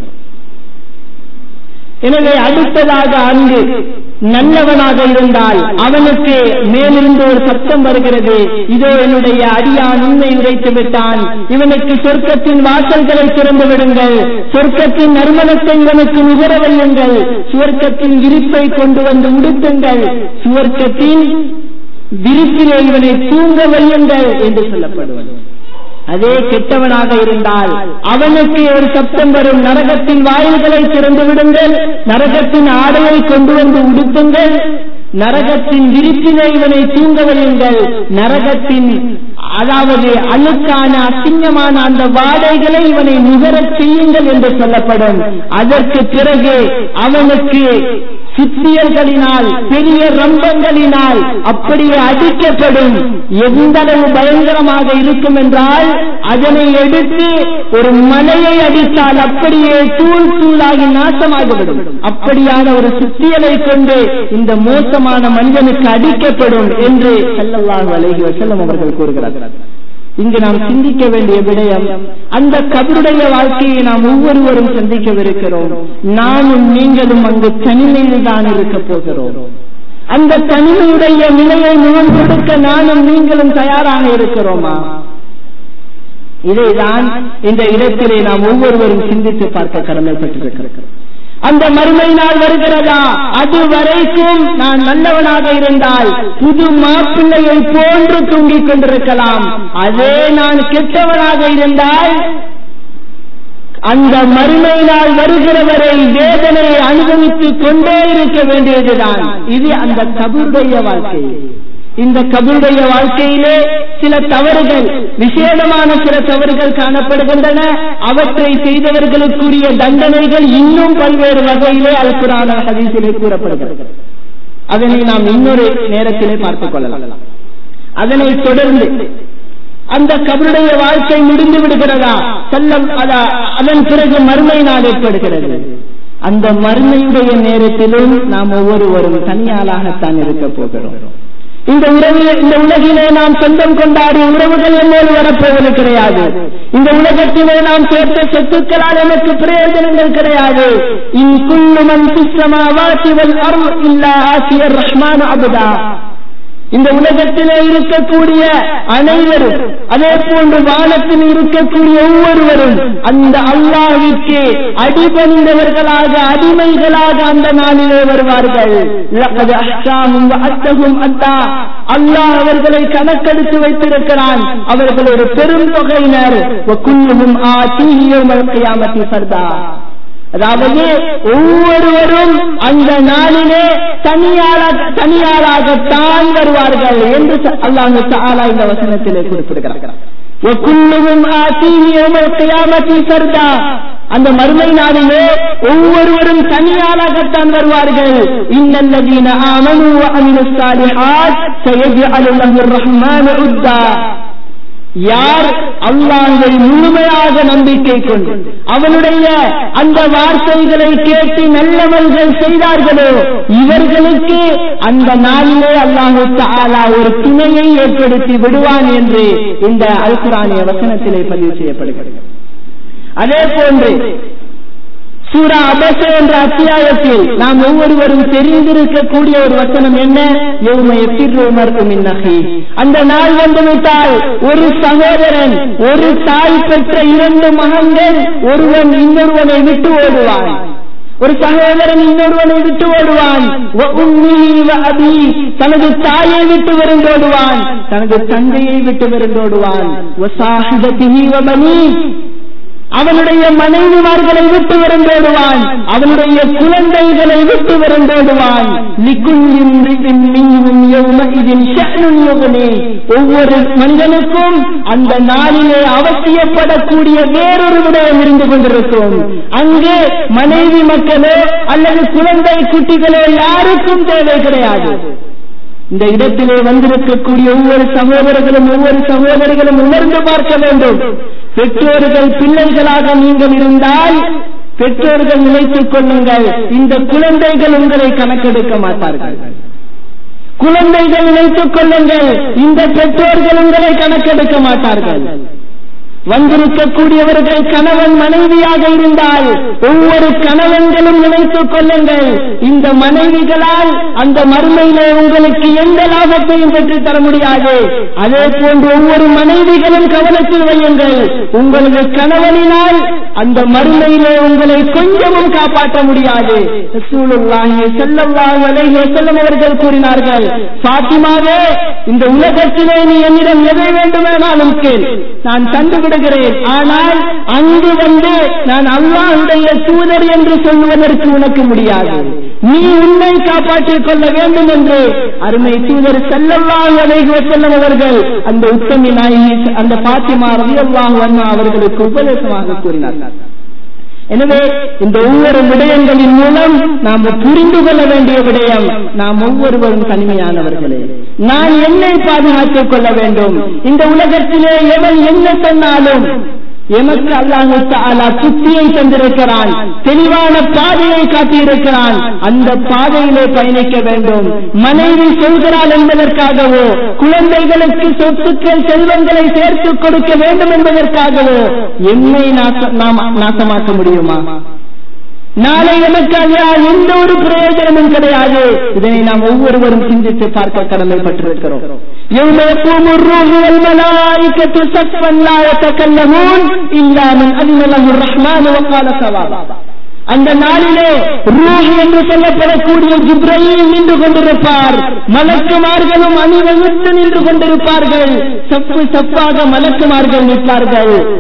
எனவே அடுத்ததாக அங்கு நல்லவனாக இருந்தால் அவனுக்கு மேலிருந்து ஒரு சத்தம் வருகிறது இதோ என்னுடைய அடியான் உண்மை உரைத்து விட்டான் இவனுக்கு சொர்க்கத்தின் வாசல்களை திறந்து விடுங்கள் சொர்க்கத்தின் நறுமணத்தை இவனுக்கு நுகர வையுங்கள் சுவர்க்கத்தின் விரிப்பை கொண்டு வந்து உடுத்துங்கள் சுவர்க்கத்தின் விரிப்பிலே இவனை தூங்க வையுங்கள் என்று சொல்லப்படுவது அதே கெட்டவனாக இருந்தால் அவனுக்கு ஒரு சப்தம் வரும் நரகத்தின் வாயில்களை திறந்து விடுங்கள் நரகத்தின் ஆடையை கொண்டு வந்து உடுத்துங்கள் நரகத்தின் விரிப்பினை இவனை தூங்க வையுங்கள் நரகத்தின் அதாவது அழுக்கான அசிங்கமான அந்த வாடைகளை இவனை நுகரச் செய்யுங்கள் என்று சொல்லப்படும் அதற்கு பிறகு அவனுக்கு சித்தியல்களினால் பெரிய ரம்பங்களினால் அப்படியே அடிக்கப்படும் எந்த அளவு பயங்கரமாக இருக்கும் என்றால் அதனை எடுத்து ஒரு மலையை அடித்தால் அப்படியே தூள் தூளாகி நாசமாகிவிடும் அப்படியான ஒரு சித்தியலை கொண்டு இந்த மோசமான மனிதனுக்கு அடிக்கப்படும் என்று செல்லல்லாஹு அலைஹி வஸல்லம் அவர்கள் கூறுகிறார்கள் இங்கு நாம் சிந்திக்க வேண்டிய விடயம் அந்த கபருடைய வாழ்க்கையை நாம் ஒவ்வொருவரும் சந்திக்கவிருக்கிறோம் நானும் நீங்களும் அங்கு தனிமையில் தான் இருக்க போகிறோம் அந்த தனிமையுடைய நிலையை முகம் கொடுக்க நானும் நீங்களும் தயாராக இருக்கிறோமா இதைதான் இந்த இடத்திலே நாம் ஒவ்வொருவரும் சிந்தித்து பார்க்க கடமைப்பட்டிருக்கிறோம் அந்த மறுமை நாள் வருகிறதா அது வரைக்கும் நான் நல்லவனாக இருந்தால் புது மாப்பிள்ளையை போன்று தூங்கிக் கொண்டிருக்கலாம் அதே நான் கெட்டவனாக இருந்தால் அந்த மறுமை நாள் வருகிற வரை வேதனையை அனுபவித்துக் கொண்டே இருக்க வேண்டியதுதான் இது அந்த கபுடைய வாழ்க்கை இந்த கபுடைய வாழ்க்கையிலே சில தவறுகள் விசேடமான சில தவறுகள் காணப்படுகின்றன அவற்றை செய்தவர்களுக்குரிய தண்டனைகள் இன்னும் பல்வேறு வகையிலே அல்குரான ஹதீஸிலே கூறப்படுகிறது அதனை நாம் இன்னொரு நேரத்திலே பார்த்துக் கொள்ளலாம் அதனை தொடர்ந்து அந்த கபருடைய வாழ்க்கை முடிந்து விடுகிறதா செல்லம் அதன் பிறகு மறுமை நாள் ஏற்படுகிறது அந்த மறுமையுடைய நேரத்திலும் நாம் ஒவ்வொருவரும் தனியாளாகத்தான் இருக்க போகிறோம் இந்த உறவு இந்த உலகிலே நாம் சொந்தம் கொண்டாடிய உறவுகள் என்னோடு வரப்போவது கிடையாது இந்த உலகத்திலே நாம் சேர்த்த சொத்துக்களால் எனக்கு பிரயோஜனங்கள் கிடையாது இன் குல்லுமன் சிஸ்டமாவாசிவல் அருள் இல்லா ஆசியர் ரஹ்மான் அபுதா இந்த உலகத்திலே இருக்கக்கூடிய அனைவரும் அதே போன்று வானத்தில் இருக்கக்கூடிய ஒவ்வொருவரும் அந்த அல்லாஹிற்கு அடிபணிந்தவர்களாக அடிமைகளாக அந்த நாளிலே வருவார்கள் அல்லாஹ் அவர்களை கணக்கெடுத்து வைத்திருக்கிறான் அவர்கள் ஒரு பெரும் தொகையினர் சர்தா அதாவது ஒவ்வொருவரும் அந்த நாளிலே தனியாளாக தனியாளாகத்தான் வருவார்கள் என்று அல்லாஹு தாலா இந்த வசனத்திலே குறிப்பிடுகிறார் சர்தா அந்த மறுமை நாளிலே ஒவ்வொருவரும் தனியாளாகத்தான் வருவார்கள் இன்னல்லதீன ஆமனு அமினு சாலிஹாத் சயஜ்அலு லஹு ரஹ்மானு உத்தா யார் அல்லாஹை முழுமையாக நம்பிக்கை கொண்டு அவனுடைய அந்த வார்த்தைகளை கேட்டு நல்லவர்கள் செய்தார்களோ இவர்களுக்கு அந்த நாளிலே அல்லாஹு தாலா ஒரு துணையை ஏற்படுத்தி விடுவான் என்று இந்த அல்குரானிய வசனத்திலே பதிவு செய்யப்படுகிறது அதே போன்று சூரா அபச என்ற அத்தியாயத்தில் நாம் ஒவ்வொருவரும் தெரிந்திருக்கக்கூடிய ஒரு வசனம் என்ன அந்த நாள் வந்துவிட்டால் ஒரு சகோதரன் ஒரு தாய் பெற்ற இரண்டு மகன்கள் ஒருவன் இன்னொருவனை விட்டு ஓடுவான் ஒரு சகோதரன் இன்னொருவனை விட்டு ஓடுவான் தனது தாயை விட்டு விருந்தோடுவான் தனது தந்தையை விட்டு விருந்தோடுவான் அவனுடைய மனைவிமார்களை விட்டு விருந்தோடுவான் அவனுடைய குழந்தைகளை விட்டு விருந்தோடுவான் ஒவ்வொரு மனிதனுக்கும் அந்த நாளிலே அவசியப்படக்கூடிய வேறொரு விடயம் இருந்து கொண்டிருக்கும் அங்கே மனைவி மக்களோ அல்லது குழந்தை குட்டிகளோ யாருக்கும் தேவை கிடையாது இந்த இடத்திலே வந்திருக்கக்கூடிய ஒவ்வொரு சகோதரர்களும் ஒவ்வொரு சகோதரிகளும் உணர்ந்து பார்க்க வேண்டும் பெற்றோர்கள் பிள்ளைகளாக நீங்கள் இருந்தால் பெற்றோர்கள் நினைத்துக் கொள்ளுங்கள் இந்த குழந்தைகள் உங்களை கணக்கெடுக்க மாட்டார்கள் குழந்தைகள் நினைத்துக் கொள்ளுங்கள் இந்த பெற்றோர்கள் உங்களை கணக்கெடுக்க மாட்டார்கள் வந்திருக்கக்கூடியவர்கள் கணவன் மனைவியாக இருந்தால் ஒவ்வொரு கணவன்களும் நினைத்துக் கொள்ளுங்கள் இந்த மனைவிகளால் அந்த மறுமையிலே உங்களுக்கு எந்த லாபத்தையும் பெற்றுத் தர முடியாது அதே போன்று ஒவ்வொரு மனைவிகளும் கவனத்தில் வையுங்கள் உங்களது கணவனினால் அந்த மறுமையிலே உங்களை கொஞ்சமும் காப்பாற்ற முடியாது செல்லம் அவர்கள் கூறினார்கள் பாத்திமாவே இந்த உலகத்திலே நீ என்னிடம் எதை வேண்டுமானாலும் கேள் நான் கண்டுவிட விடுகிறேன் ஆனால் அங்கு வந்து நான் அல்லாஹுடைய தூதர் என்று சொல்லுவதற்கு உனக்கு முடியாது நீ உன்னை காப்பாற்றிக் கொள்ள வேண்டும் என்று அருமை தூதர் செல்லல்லாஹ் அலைஹி செல்லும் அவர்கள் அந்த உத்தமி நாயகி அந்த பாத்திமா ரலியல்லாஹு அன்ஹா அவர்களுக்கு உபதேசமாக கூறினார்கள் எனவே இந்த ஒவ்வொரு விடயங்களின் மூலம் நாம் புரிந்து கொள்ள வேண்டிய விடயம் நாம் ஒவ்வொருவரும் தனிமையானவர்களே நான் என்னை பாதுகாத்துக் கொள்ள வேண்டும் இந்த உலகத்திலே எவன் என்ன சொன்னாலும் எமக்கு அல்லாஹு தாலா புத்தியை தந்திருக்கிறான் தெளிவான பாதையை காட்டியிருக்கிறான் அந்த பாதையிலே பயணிக்க வேண்டும் மனைவி சொல்கிறாள் என்பதற்காகவோ குழந்தைகளுக்கு சொத்துக்கள் செல்வங்களை சேர்த்து கொடுக்க வேண்டும் என்பதற்காகவோ என்னை நாம் நாசமாக்க முடியுமா நாளை நமக்கு அதனால் எந்த ஒரு பிரயோஜனமும் கிடையாது இதனை நாம் ஒவ்வொருவரும் சிந்தித்து பார்க்க கடமைப்பட்டிருக்கிறோம் يوم يقوم الروح والملائكة صفا لا يتكلمون إلا من أذن له الرحمن وقال صوابا அந்த நாளிலே ரூஹ் என்று சொல்லப்படக்கூடிய ஜிப்ரையில் நின்று கொண்டிருப்பார் மலக்குமார்களும் அணிவகுத்து நின்று கொண்டிருப்பார்கள் சப்பு சப்பாக மலக்குமார்கள் நிற்பார்கள்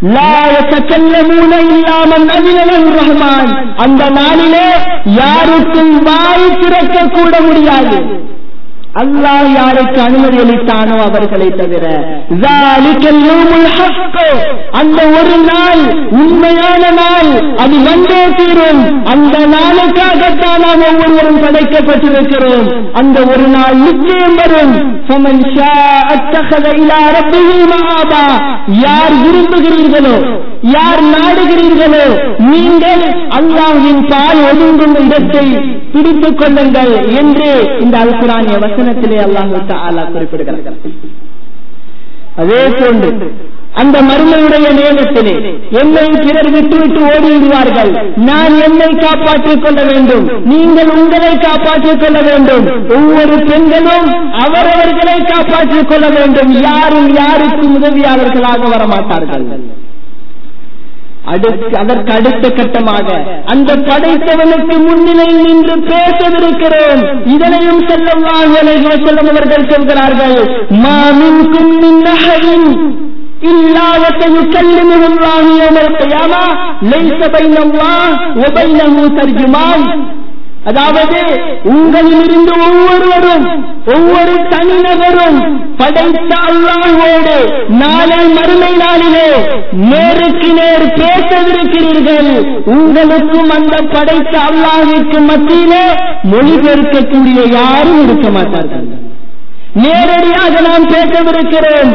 லா யதகல்லமூன இல்லா மன் அஸின லஹு ரஹ்மான் அந்த நாளிலே யாருக்கும் வாய் திறக்க கூட முடியாது அல்லாஹ் யாருக்கு அனுமதி அளித்தானோ அவர்களை தவிர ذَلِكَ الْيَوْمُ الْحَقُّ அந்த ஒரு நாள் உண்மையான நாள் அது வந்தே தீரும் அந்த நாளுக்காகத்தான் நாம் ஒவ்வொருவரும் படைக்கப்பட்டிருக்கிறோம் அந்த ஒரு நாள் நிச்சயம் வரும் فَمَنْ شَاءَ اتَّخَذَ إِلَى رَبِّهِ مَآبًا யார் விரும்புகிறீர்களோ யார் நாடுகிறீர்களோ நீங்கள் அல்லாஹ்வின் பால் ஒதுங்கும் இடத்தை பிடித்துக் கொள்ளுங்கள் என்று இந்த அல்குரானிய வசனத்திலே அல்லாஹு தஆலா குறிப்பிடுகிறார் அதே போன்று அந்த மருமையுடைய நேரத்திலே என்னை பிறர் விட்டுவிட்டு ஓடிவிடுவார்கள் நான் என்னை காப்பாற்றிக் கொள்ள வேண்டும் நீங்கள் உங்களை காப்பாற்றிக் கொள்ள வேண்டும் ஒவ்வொரு பெண்களும் அவரவர்களை காப்பாற்றிக் கொள்ள வேண்டும் யாரும் யாருக்கும் உதவியாளர்களாக வரமாட்டார்கள் அடுத்து அதற்கு அடுத்த கட்டமாக அந்த படைத்தவனுக்கு முன்னிலை நின்று பேசவிருக்கிறோம் இதனையும் செல்லும் செல்லும் அவர்கள் சொல்கிறார்கள் மாமின்கும் மின்னகையின் إلا وسيكلمه الله يوم القيامة ليس بين الله وبينه ترجمان அதாவது உங்களிலிருந்து ஒவ்வொருவரும் ஒவ்வொரு தனிநபரும் படைத்த அல்லாஹோடு நாளை மறுமை நாளிலே நேருக்கு நேர் பேசவிருக்கிறீர்கள் உங்களுக்கும் அந்த படைத்த அல்லாஹிற்கு மத்தியிலே மொழிபெயர்க்கக்கூடிய யாரும் இருக்க மாட்டார்கள் நேரடியாக நாம் பேசவிருக்கிறோம்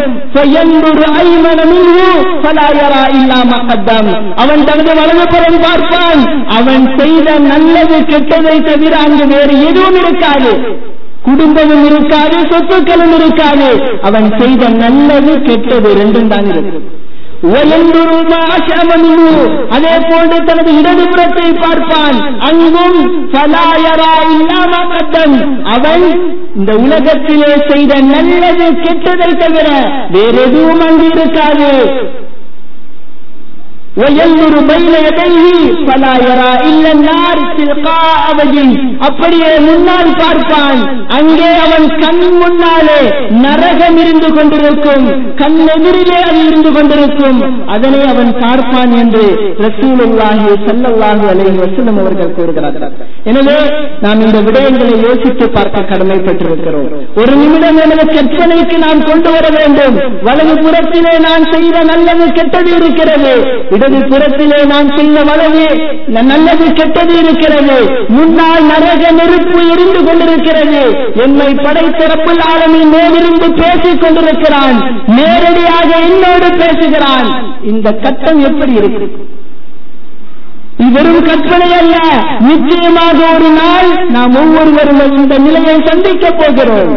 அவன் தனது வலதுபுறம் பார்ப்பான் அவன் செய்த நல்லது கெட்டதை தவிர அங்கு வேறு எதுவும் இருக்காது குடும்பமும் இருக்காது சொத்துக்களும் இருக்காது அவன் செய்த நல்லது கெட்டது ரெண்டும் தான் இருக்கு அதே போன்று தனது இடதுபுறத்தை பார்ப்பான் அங்கும் அவன் இந்த உலகத்திலே செய்த நல்லது கெட்டதை தவிர வேற எதுவும் அங்கு இருக்காது وينظر بين يديه فلا يرى الا النار تلقاء وجهه அப்படியே முன்னால் பார்ப்பான் அங்கே அவன் கண் முன்னாலே நரகம் இருந்து கொண்டிருக்கும் கண் எதிரிலே அது இருந்து கொண்டிருக்கும் அதனை அவன் பார்ப்பான் என்று ரசூலுல்லாஹி ஸல்லல்லாஹு அலைஹி வஸல்லம் அவர்கள் கூறுகிறார்கள் எனவே நாம் இந்த விடயங்களை யோசித்து பார்க்க கடமைப்பட்டிருக்கிறோம் ஒரு நிமிடம் எனது கற்பனைக்கு நாம் கொண்டு வர வேண்டும் வலது புறத்திலே நான் செய்த நல்லது கெட்டது இருக்கிறது இடது புறத்திலே நான் செய்த வலது நல்லது கெட்டது இருக்கிறது முன்னால் நரக நெருப்பு எரிந்து கொண்டிருக்கிறது என்னை படைத்திறப்பில் ஆளுமின் மேலிருந்து பேசிக் கொண்டிருக்கிறான் நேரடியாக என்னோடு பேசுகிறான் இந்த கட்டம் எப்படி இருக்கு இது வெறும் கற்பனை அல்ல நிச்சயமாக ஒரு நாள் நாம் ஒவ்வொருவரும் இந்த நிலையை சந்திக்கப் போகிறோம்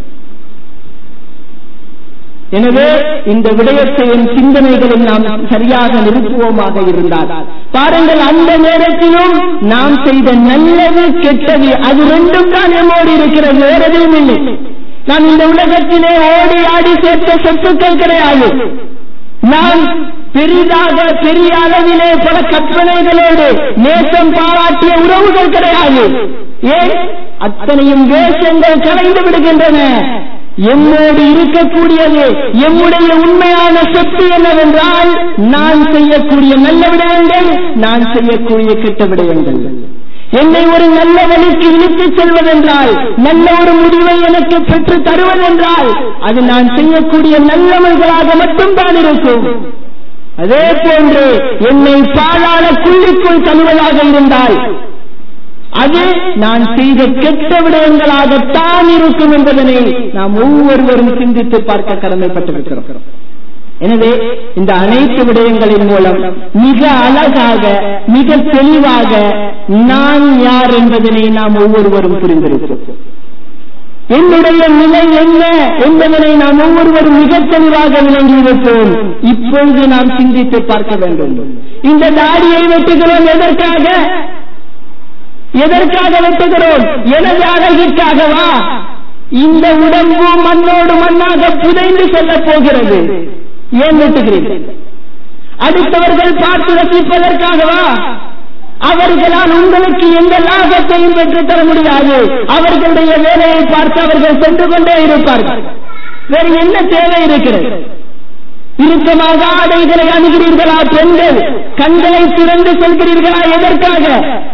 எனவே இந்த விடயத்தையும் சிந்தனைகளும் நாம் சரியாக நிறுத்துவோமாக இருந்தால் பாருங்கள் அந்த நேரத்திலும் நாம் செய்த நல்லது கெட்டது அது ரெண்டும் தான் நம்மோடு இருக்கிறது வேற எதுவும் இல்லை நாம் இந்த உலகத்திலே ஓடி ஆடி சேர்த்த சொத்துக்கள் கிடையாது நாம் பெரிதாக பெரிய அளவிலே பல கற்பனைகளோடு நேசம் பாராட்டிய உறவுகள் கிடையாது ஏன் அத்தனையும் வேஷங்கள் கலைந்து விடுகின்றன எம்மோடு இருக்கக்கூடியது எம்முடைய உண்மையான சொத்து என்னவென்றால் நான் செய்யக்கூடிய நல்ல விடயங்கள் நான் செய்யக்கூடிய கெட்ட விடயங்கள் என்னை ஒரு நல்ல வழிக்கு இழுத்துச் செல்வதென்றால் நல்ல ஒரு முடிவை எனக்கு பெற்று தருவதென்றால் அது நான் செய்யக்கூடிய நல்லவர்களாக மட்டும்தான் இருக்கும் அதே போன்று என்னை பாலான குள்ளிக்குள் தருவதாக இருந்தால் அது நான் செய்த கெட்ட விடயங்களாகத்தான் இருக்கும் என்பதனை நாம் ஒவ்வொருவரும் சிந்தித்து பார்க்க கடமைப்பட்டிருக்கிறோம் எனவே இந்த அனைத்து விடயங்களின் மூலம் மிக அழகாக மிக தெளிவாக நான் யார் என்பதனை நாம் ஒவ்வொருவரும் புரிந்திருக்கிறோம் என்னுடைய நிலை என்ன என்பதனை நாம் ஒவ்வொருவரும் மிக தெளிவாக விளங்கியிருப்போம் இப்பொழுது நாம் சிந்தித்து பார்க்க வேண்டும் இந்த தாடியை வெட்டுகிறோம் எதற்காக எதற்காக வெட்டுகிறோம் எனது அழகிற்காகவா இந்த உடம்பு மண்ணோடு மண்ணாக புதைந்து செல்ல போகிறது ஏன் வெட்டுகிறீர்கள் அடுத்தவர்கள் பார்த்து ரசிப்பதற்காகவா அவர்களால் உங்களுக்கு எந்த லாபத்தையும் பெற்றுத் தர முடியாது அவர்களுடைய வேலையை பார்த்து அவர்கள் சென்று கொண்டே இருப்பார்கள் வேறு என்ன தேவை இருக்கிறது இறுக்கமாக ஆடைகளை அணுகிறீர்களா பெண்கள் கண்களை திறந்து செல்கிறீர்களா எதற்காக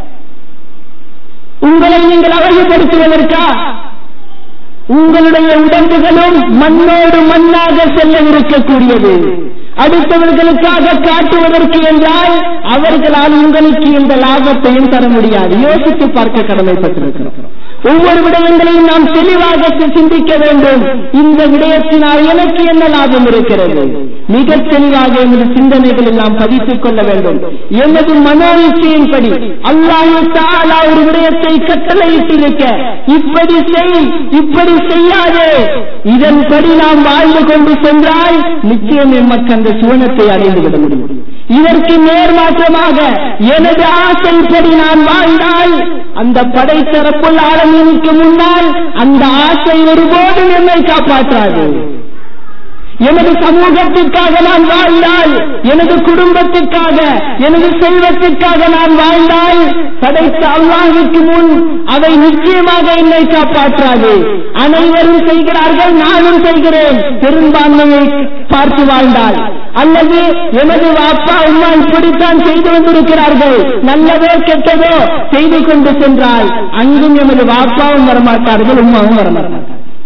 உங்களை நீங்கள் அழகுபடுத்துவதற்கா உங்களுடைய உடம்புகளும் மண்ணோடு மண்ணாக செல்லவிருக்கக்கூடியது அடுத்தவர்களுக்காக காட்டுவதற்கு என்றால் அவர்களால் உங்களுக்கு இந்த லாபத்தையும் தர முடியாது யோசித்து பார்க்க கடமைப்பட்டிருக்கிறோம் ஒவ்வொரு விடயங்களையும் நாம் தெளிவாக சிந்திக்க வேண்டும் இந்த விடயத்தினால் எனக்கு என்ன லாபம் இருக்கிறது மிக தெளிவாக எமது சிந்தனைகளில் நாம் பதித்துக் கொள்ள வேண்டும் எமது மனோயிச்சையின்படி அல்லாஹு தாலா ஒரு விடயத்தை கட்டளையிட்டிருக்க இப்படி செய் இப்படி செய்யாதே இதன்படி நாம் வாழ்ந்து கொண்டு சென்றால் நிச்சயம் எமக்கு அந்த சுவனத்தை அடைந்துவிட முடியும் இதற்கு நேர்மாற்றமாக எனது ஆசைப்படி நான் வாழ்ந்தால் அந்த படைத்தரப்புள் ஆரம்பிக்கு முன்னால் அந்த ஆசை ஒருபோதும் என்னை காப்பாற்றாது எனது சமூகத்திற்காக நான் வாழ்ந்தால் எனது குடும்பத்திற்காக எனது செல்வத்திற்காக நான் வாழ்ந்தால் படைத்த அல்லாஹுக்கு முன் அவை நிச்சயமாக என்னை காப்பாற்றாது அனைவரும் செய்கிறார்கள் நானும் செய்கிறேன் பெரும்பான்மையை பார்த்து வாழ்ந்தால் அல்லது எனது அப்பா அம்மா இப்படித்தான் செய்து வந்திருக்கிறார்கள் நல்லதோ கெட்டதோ செய்து கொண்டு சென்றால் அங்கும் எமது வாப்பாவும் வரமாட்டார்கள் உமாவும் வரமாட்டார்கள்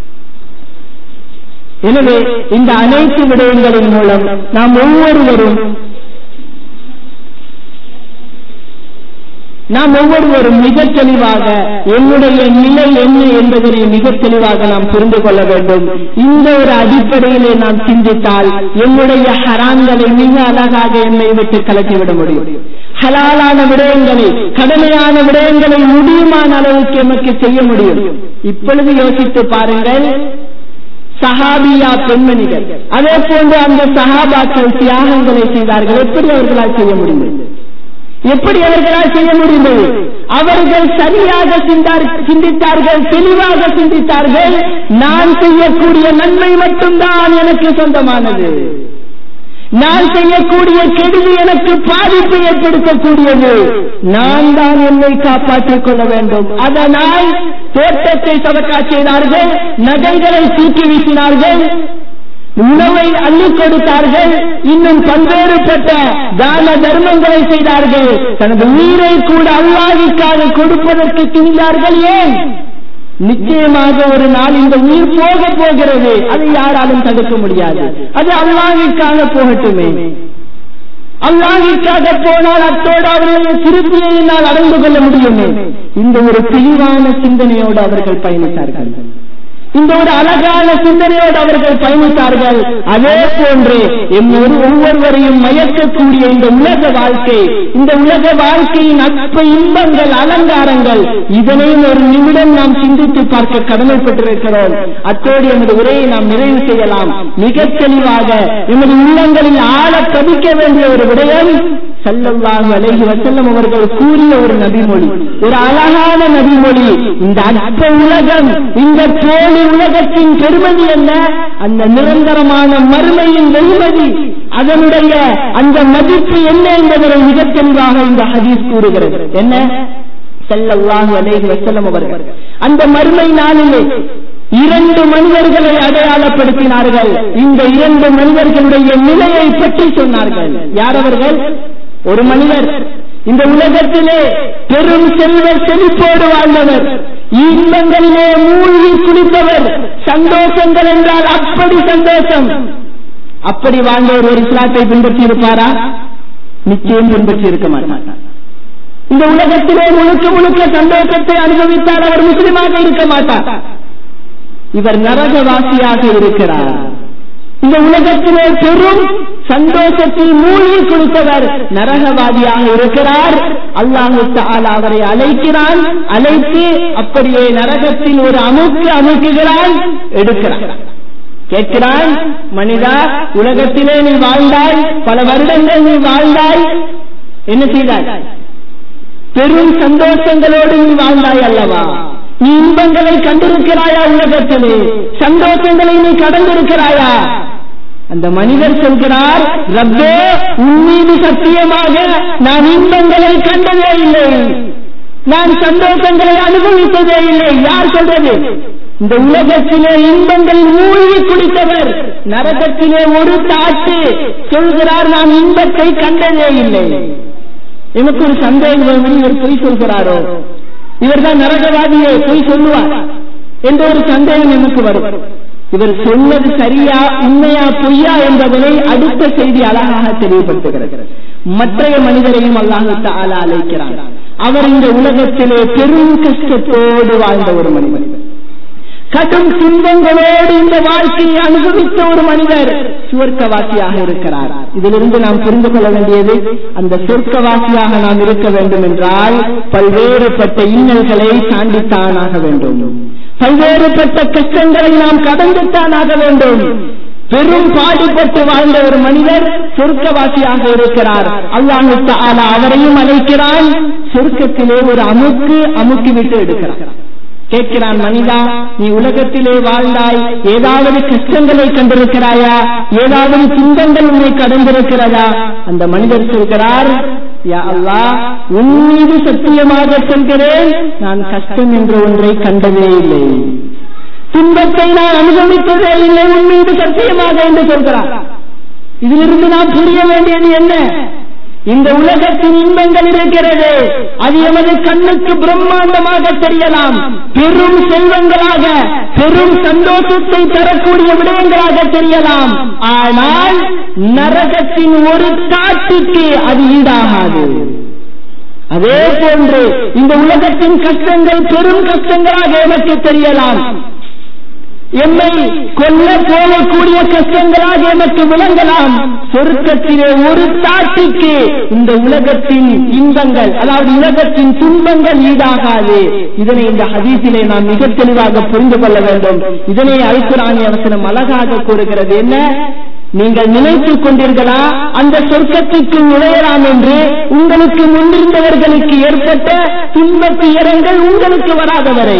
எனவே இந்த அனைத்து விடயங்களின் மூலம் நாம் ஒவ்வொருவரும் நாம் ஒவ்வொருவரும் மிக தெளிவாக என்னுடைய நிலை என்ன என்பதனை மிக தெளிவாக நாம் புரிந்து கொள்ள வேண்டும் இந்த ஒரு அடிப்படையிலே நாம் சிந்தித்தால் என்னுடைய ஹரான்களை மிக அழகாக என்னை விட்டு கலட்டிவிட முடியும் ஹலாலான விடயங்களை கடமையான விடயங்களை முடியுமான அளவுக்கு எமக்கு செய்ய முடியும் இப்பொழுது யோசித்து பாருங்கள் சஹாபியா பெண்மணிகள் அதே போன்று அந்த சஹாபாக்கள் தியாகங்களை செய்தார்கள் எப்படி அவர்களால் செய்ய முடியும் எப்படி அவர்களால் செய்ய முடிந்தது அவர்கள் சரியாக சிந்தித்தார்கள் தெளிவாக சிந்தித்தார்கள் நான் செய்யக்கூடிய நன்மை மட்டும்தான் எனக்கு சொந்தமானது நான் செய்யக்கூடிய கெடுதி எனக்கு பாதிப்பு ஏற்படுத்தக்கூடியது நான் தான் என்னை காப்பாற்றிக் கொள்ள வேண்டும் அதனால் தோட்டத்தை சதக்கா செய்தார்கள் நகைகளை தூக்கி வீசினார்கள் உணவை அள்ளிக் கொடுத்தார்கள் இன்னும் பல்வேறுபட்ட தான தர்மங்களை செய்தார்கள் தனது உயிரை கூட அல்லாவிற்காக கொடுப்பதற்கு துணிந்தார்கள் ஏன் நிச்சயமாக ஒரு நாள் இந்த உயிர் போக போகிறது அதை யாராலும் தடுக்க முடியாது அது அல்லாவிற்காக போகட்டுமே அல்லாவிற்காக போனால் அத்தோடு அவருடைய திருப்தியை என்னால் அடைந்து கொள்ள முடியுமே இந்த ஒரு தெளிவான சிந்தனையோடு அவர்கள் பயணித்தார்கள் இந்த ஒரு அழகான சிந்தனையோடு அவர்கள் பயணித்தார்கள் அதே போன்று எம்மொரு ஒவ்வொருவரையும் மயக்கக்கூடிய இந்த உலக வாழ்க்கை இந்த உலக வாழ்க்கையின் அற்ப இன்பங்கள் அலங்காரங்கள் இதனையும் ஒரு நிமிடம் நாம் சிந்தித்து பார்க்க கடமைப்பட்டிருக்கிறோம் அத்தோடு எமது உரையை நாம் நிறைவு செய்யலாம் மிக தெளிவாக எமது உள்ளங்களில் ஆழ பதிக்க வேண்டிய ஒரு விடயம் செல்லல்லாஹு அலைஹி வசல்லம் அவர்கள் கூறிய ஒரு நபிமொழி ஒரு அழகான நபிமொழி இந்த அற்ப உலகம் இந்த தோழி உலகத்தின் பெருமதி என்ன அந்த நிரந்தரமான மறுமையின் வெகுமதி அதனுடைய அந்த மதிப்பு என்ன என்பதை மிக தெளிவாக இந்த ஹதீஸ் கூறுகிறது என்ன செல்லல்லாஹு அலைஹி வசல்லம் அவர்கள் அந்த மறுமை நாளிலே இரண்டு மனிதர்களை அடையாளப்படுத்தினார்கள் இந்த இரண்டு மனிதர்களுடைய நிலையை பற்றி சொன்னார்கள் யார் அவர்கள் ஒரு மனிதர் இந்த உலகத்திலே பெரும் செல்வ செழிப்போடு வாழ்ந்தவர் இன்பங்களிலே மூழ்கி குளித்தவர் சந்தோஷங்கள் என்றால் அப்படி சந்தோஷம் அப்படி வாழ்ந்தவர் ஒரு இஸ்லாத்தை பின்பற்றி இருப்பாரா நிச்சயம் பின்பற்றி இருக்க மாட்டார் இந்த உலகத்திலே முழுக்க முழுக்க சந்தோஷத்தை அனுபவித்தால் அவர் முஸ்லிமாக இருக்க மாட்டார் இவர் நரகவாசியாக இருக்கிறார் இந்த உலகத்திலே பெரும் சந்தோஷத்தில் மூழ்கி கொடுத்தவர் நரகவாதியாக இருக்கிறார் அல்லாஹு தாலா அவரை அழைக்கிறான் அழைத்து அப்படியே நரகத்தில் ஒரு அமுக்கு அமுக்குகிறான் எடுக்கிறான் கேட்கிறான் மனிதா உலகத்திலே நீ வாழ்ந்தாய் பல வருடங்கள் நீ வாழ்ந்தாய் என்ன செய்தாய் பெரும் சந்தோஷங்களோடு நீ வாழ்ந்தாய் அல்லவா நீ இன்பங்களை கண்டிருக்கிறாயா உலகத்திலே சந்தோஷங்களை நீ கடந்திருக்கிறாயா அந்த மனிதர் சொல்கிறார் ரப்பே உன்மீது சத்தியமாக நான் இன்பங்களை கண்டதே இல்லை நான் சந்தோஷங்களை அனுபவித்ததே இல்லை யார் சொல்றது இந்த உலகத்திலே இன்பங்கள் மூழ்கி குடித்தவர் நரகத்திலே ஒரு தாட்டு சொல்கிறார் நான் இன்பத்தை கண்டதே இல்லை எனக்கு ஒரு சந்தேகம் வரும், இவர் பொய் சொல்கிறாரோ இவர்தான் நரகவாதியே பொய் சொல்லுவார் என்ற ஒரு சந்தேகம் எனக்கு வரும் இவர் சொன்னது சரியா உண்மையா பொய்யா என்பதனை அடுத்த செய்தி அழகாக தெளிவுபடுத்துகிறது மற்றைய மனிதரையும் அல்லாஹு தஆலா அழைக்கிறான் அவர் இந்த உலகத்திலே பெரும் கஷ்டத்தோடு வாழ்ந்த ஒரு மனிதர் கடும் துன்பங்களோடு இந்த வாழ்க்கையை அனுபவித்த ஒரு மனிதர் சுவர்க்கவாசியாக இருக்கிறார் இதிலிருந்து நாம் புரிந்து கொள்ள வேண்டியது அந்த சொர்க்கவாசியாக நாம் இருக்க வேண்டும் என்றால் பல்வேறுபட்ட இன்னல்களை தாண்டித்தானாக வேண்டும் பல்வேறுபட்ட கஷ்டங்களை நாம் கடந்துத்தானாக வேண்டும் பெரும் பாடுபட்டு வாழ்ந்த ஒரு மனிதர் சொர்க்கவாசியாக இருக்கிறார் அல்லாஹு தஆலா அவரையும் அழைக்கிறான் சொர்க்கத்திலே ஒரு அமுக்கு அமுக்கி விட்டு எடுக்கிறார் கேட்கிறான் மனிதா நீ உலகத்திலே வாழ்ந்தாய் ஏதாவது கஷ்டங்களை கண்டிருக்கிறாயா ஏதாவது துன்பங்கள் உன்னை கடந்திருக்கிறதா அந்த மனிதர் சொல்கிறார் யா அல்லாஹ் உன் மீது சத்தியமாக சொல்கிறேன் நான் கஷ்டம் என்ற ஒன்றை கண்டதே இல்லை துன்பத்தை நான் அனுபவித்ததே இல்லை உன் மீது சத்தியமாக என்று சொல்கிறார் இதிலிருந்து நாம் புரிய வேண்டியது என்ன இந்த உலகத்தின் இன்பங்கள் இருக்கிறது அது எமது கண்ணுக்கு பிரம்மாண்டமாக தெரியலாம் பெரும் செல்வங்களாக பெரும் சந்தோஷத்தை தரக்கூடிய விடயங்களாக தெரியலாம் ஆனால் நரகத்தின் ஒரு காட்டுக்கு அது ஈடாகாது அதே போன்று இந்த உலகத்தின் கஷ்டங்கள் பெரும் கஷ்டங்களாக எனக்கு தெரியலாம் எம்மை கொல்ல போகக்கூடிய கஷ்டங்களாக எனக்கு விளங்கலாம் சொர்க்கத்திலே ஒரு தாட்டிக்கு இந்த உலகத்தின் இன்பங்கள் அதாவது உலகத்தின் துன்பங்கள் ஈடாகாது இதனை இந்த ஹதீஸிலே நாம் மிக தெளிவாக புரிந்து கொள்ள வேண்டும் இதனை அல்குரானி அவசரம் அழகாக கூறுகிறது என்ன நீங்கள் நினைத்துக் கொண்டீர்களா அந்த சொர்க்கத்திற்கு நுழையலாம் என்று உங்களுக்கு முன்னிருந்தவர்களுக்கு ஏற்பட்ட துன்ப துயரங்கள் உங்களுக்கு வராதவரை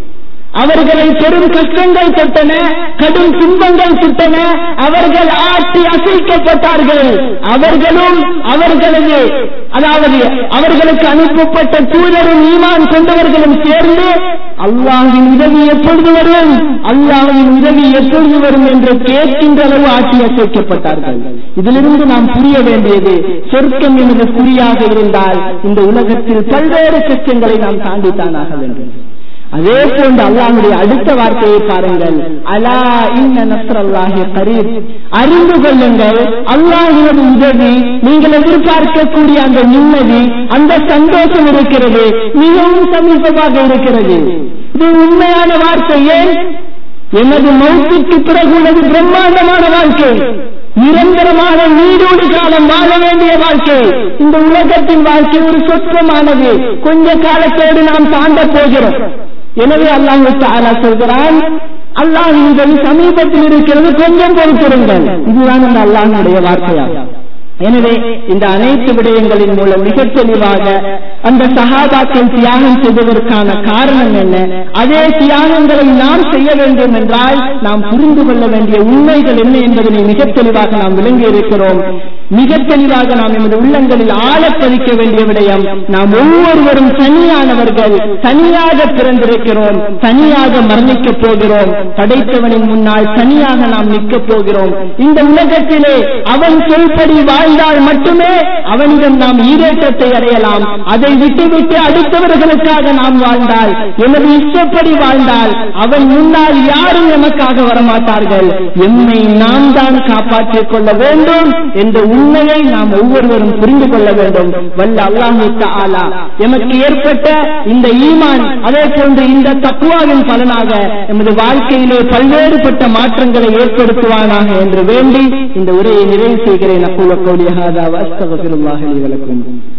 அவர்களை பெரும் கஷ்டங்கள் தொட்டன கடும் துன்பங்கள் சுட்டன அவர்கள் ஆட்டி அசைக்கப்பட்டார்கள் அவர்களும் அவர்களது அதாவது அவர்களுக்கு அனுப்பப்பட்ட தூதரும் ஈமான் கொண்டவர்களும் சேர்ந்து அல்லாஹின் உதவி எப்பொழுது வரும் அல்லாஹின் உதவி எப்பொழுது வரும் என்று கேட்கின்ற அளவு ஆட்டி அசைக்கப்பட்டார்கள் இதிலிருந்து நாம் புரிய வேண்டியது சொர்க்கம் எனது குறியாக இருந்தால் இந்த உலகத்தில் பல்வேறு கஷ்டங்களை நாம் தாண்டித்தானாக வேண்டும் அதே போன்று அல்லாஹுடைய அடுத்த வார்த்தையை பாருங்கள் அலா இன்ன நஸ்ரல்லாஹி கரீப் அறிந்து கொள்ளுங்கள் அல்லாஹினது உதவி நீங்கள் எதிர்பார்க்கக்கூடிய அந்த நிம்மதி அந்த சந்தோஷம் இருக்கிறது மிகவும் சமீபமாக இருக்கிறது இது உண்மையான வார்த்தை ஏன் எனது மௌத்துக்கு பிறகு உள்ளது பிரம்மாண்டமான வாழ்க்கை நிரந்தரமான நீடூடி காலம் வாழ வேண்டிய வாழ்க்கை இந்த உலகத்தின் வாழ்க்கை ஒரு சொற்பமானது கொஞ்ச காலத்தோடு நாம் தாண்ட போகிறோம் எனவே அல்லாஹு தாலா சொல்கிறான் அல்லாஹ் உங்கள் சமீபத்தில் இருக்கிறது கொஞ்சம் பொறுத்திருங்கள் இதுதான் அந்த அல்லாஹனுடைய வார்த்தையாகும் எனவே இந்த அனைத்து விடயங்களின் மூலம் மிக தெளிவாக அந்த சகாபாக்கள் தியாகம் செய்ததற்கான காரணம் என்ன அதே தியாகங்களை நாம் செய்ய வேண்டும் என்றால் நாம் புரிந்து கொள்ள வேண்டிய உண்மைகள் என்ன என்பதனை மிக தெளிவாக நாம் விளங்கி இருக்கிறோம் மிக தெளிவாக நாம் எமது உள்ளங்களில் ஆழப் பதிக்க வேண்டிய விடயம் நாம் ஒவ்வொருவரும் தனியானவர்கள் தனியாக பிறந்திருக்கிறோம் தனியாக மரணிக்கப் போகிறோம் படைத்தவனின் முன்னால் தனியாக நாம் நிற்கப் போகிறோம் இந்த உலகத்திலே அவன் சொல்படி வாழ்ந்தால் மட்டுமே அவனிடம் நாம் ஈரேற்றத்தை அடையலாம் அதை விட்டுவிட்டு அடுத்தவர்களுக்காக நாம் வாழ்ந்தால் எனது இஷ்டப்படி வாழ்ந்தால் அவன் முன்னால் யாரும் எமக்காக வரமாட்டார்கள் எம்மை நாம் தான் காப்பாற்றிக் கொள்ள வேண்டும் என்ற உண்மையை நாம் ஒவ்வொருவரும் புரிந்து கொள்ள வேண்டும் வல்ல அல்லாஹு தஆலா எமக்கு ஏற்பட்ட இந்த ஈமான் அதே போன்று இந்த தக்குவாவின் பலனாக எமது வாழ்க்கையிலே பல்வேறுபட்ட மாற்றங்களை ஏற்படுத்துவானாக என்று வேண்டி இந்த உரையை நிறைவு செய்கிறேன் அக்குள்ள கோடி ஹாதா வஸ்தகபிருல்லாஹி வலக்கும்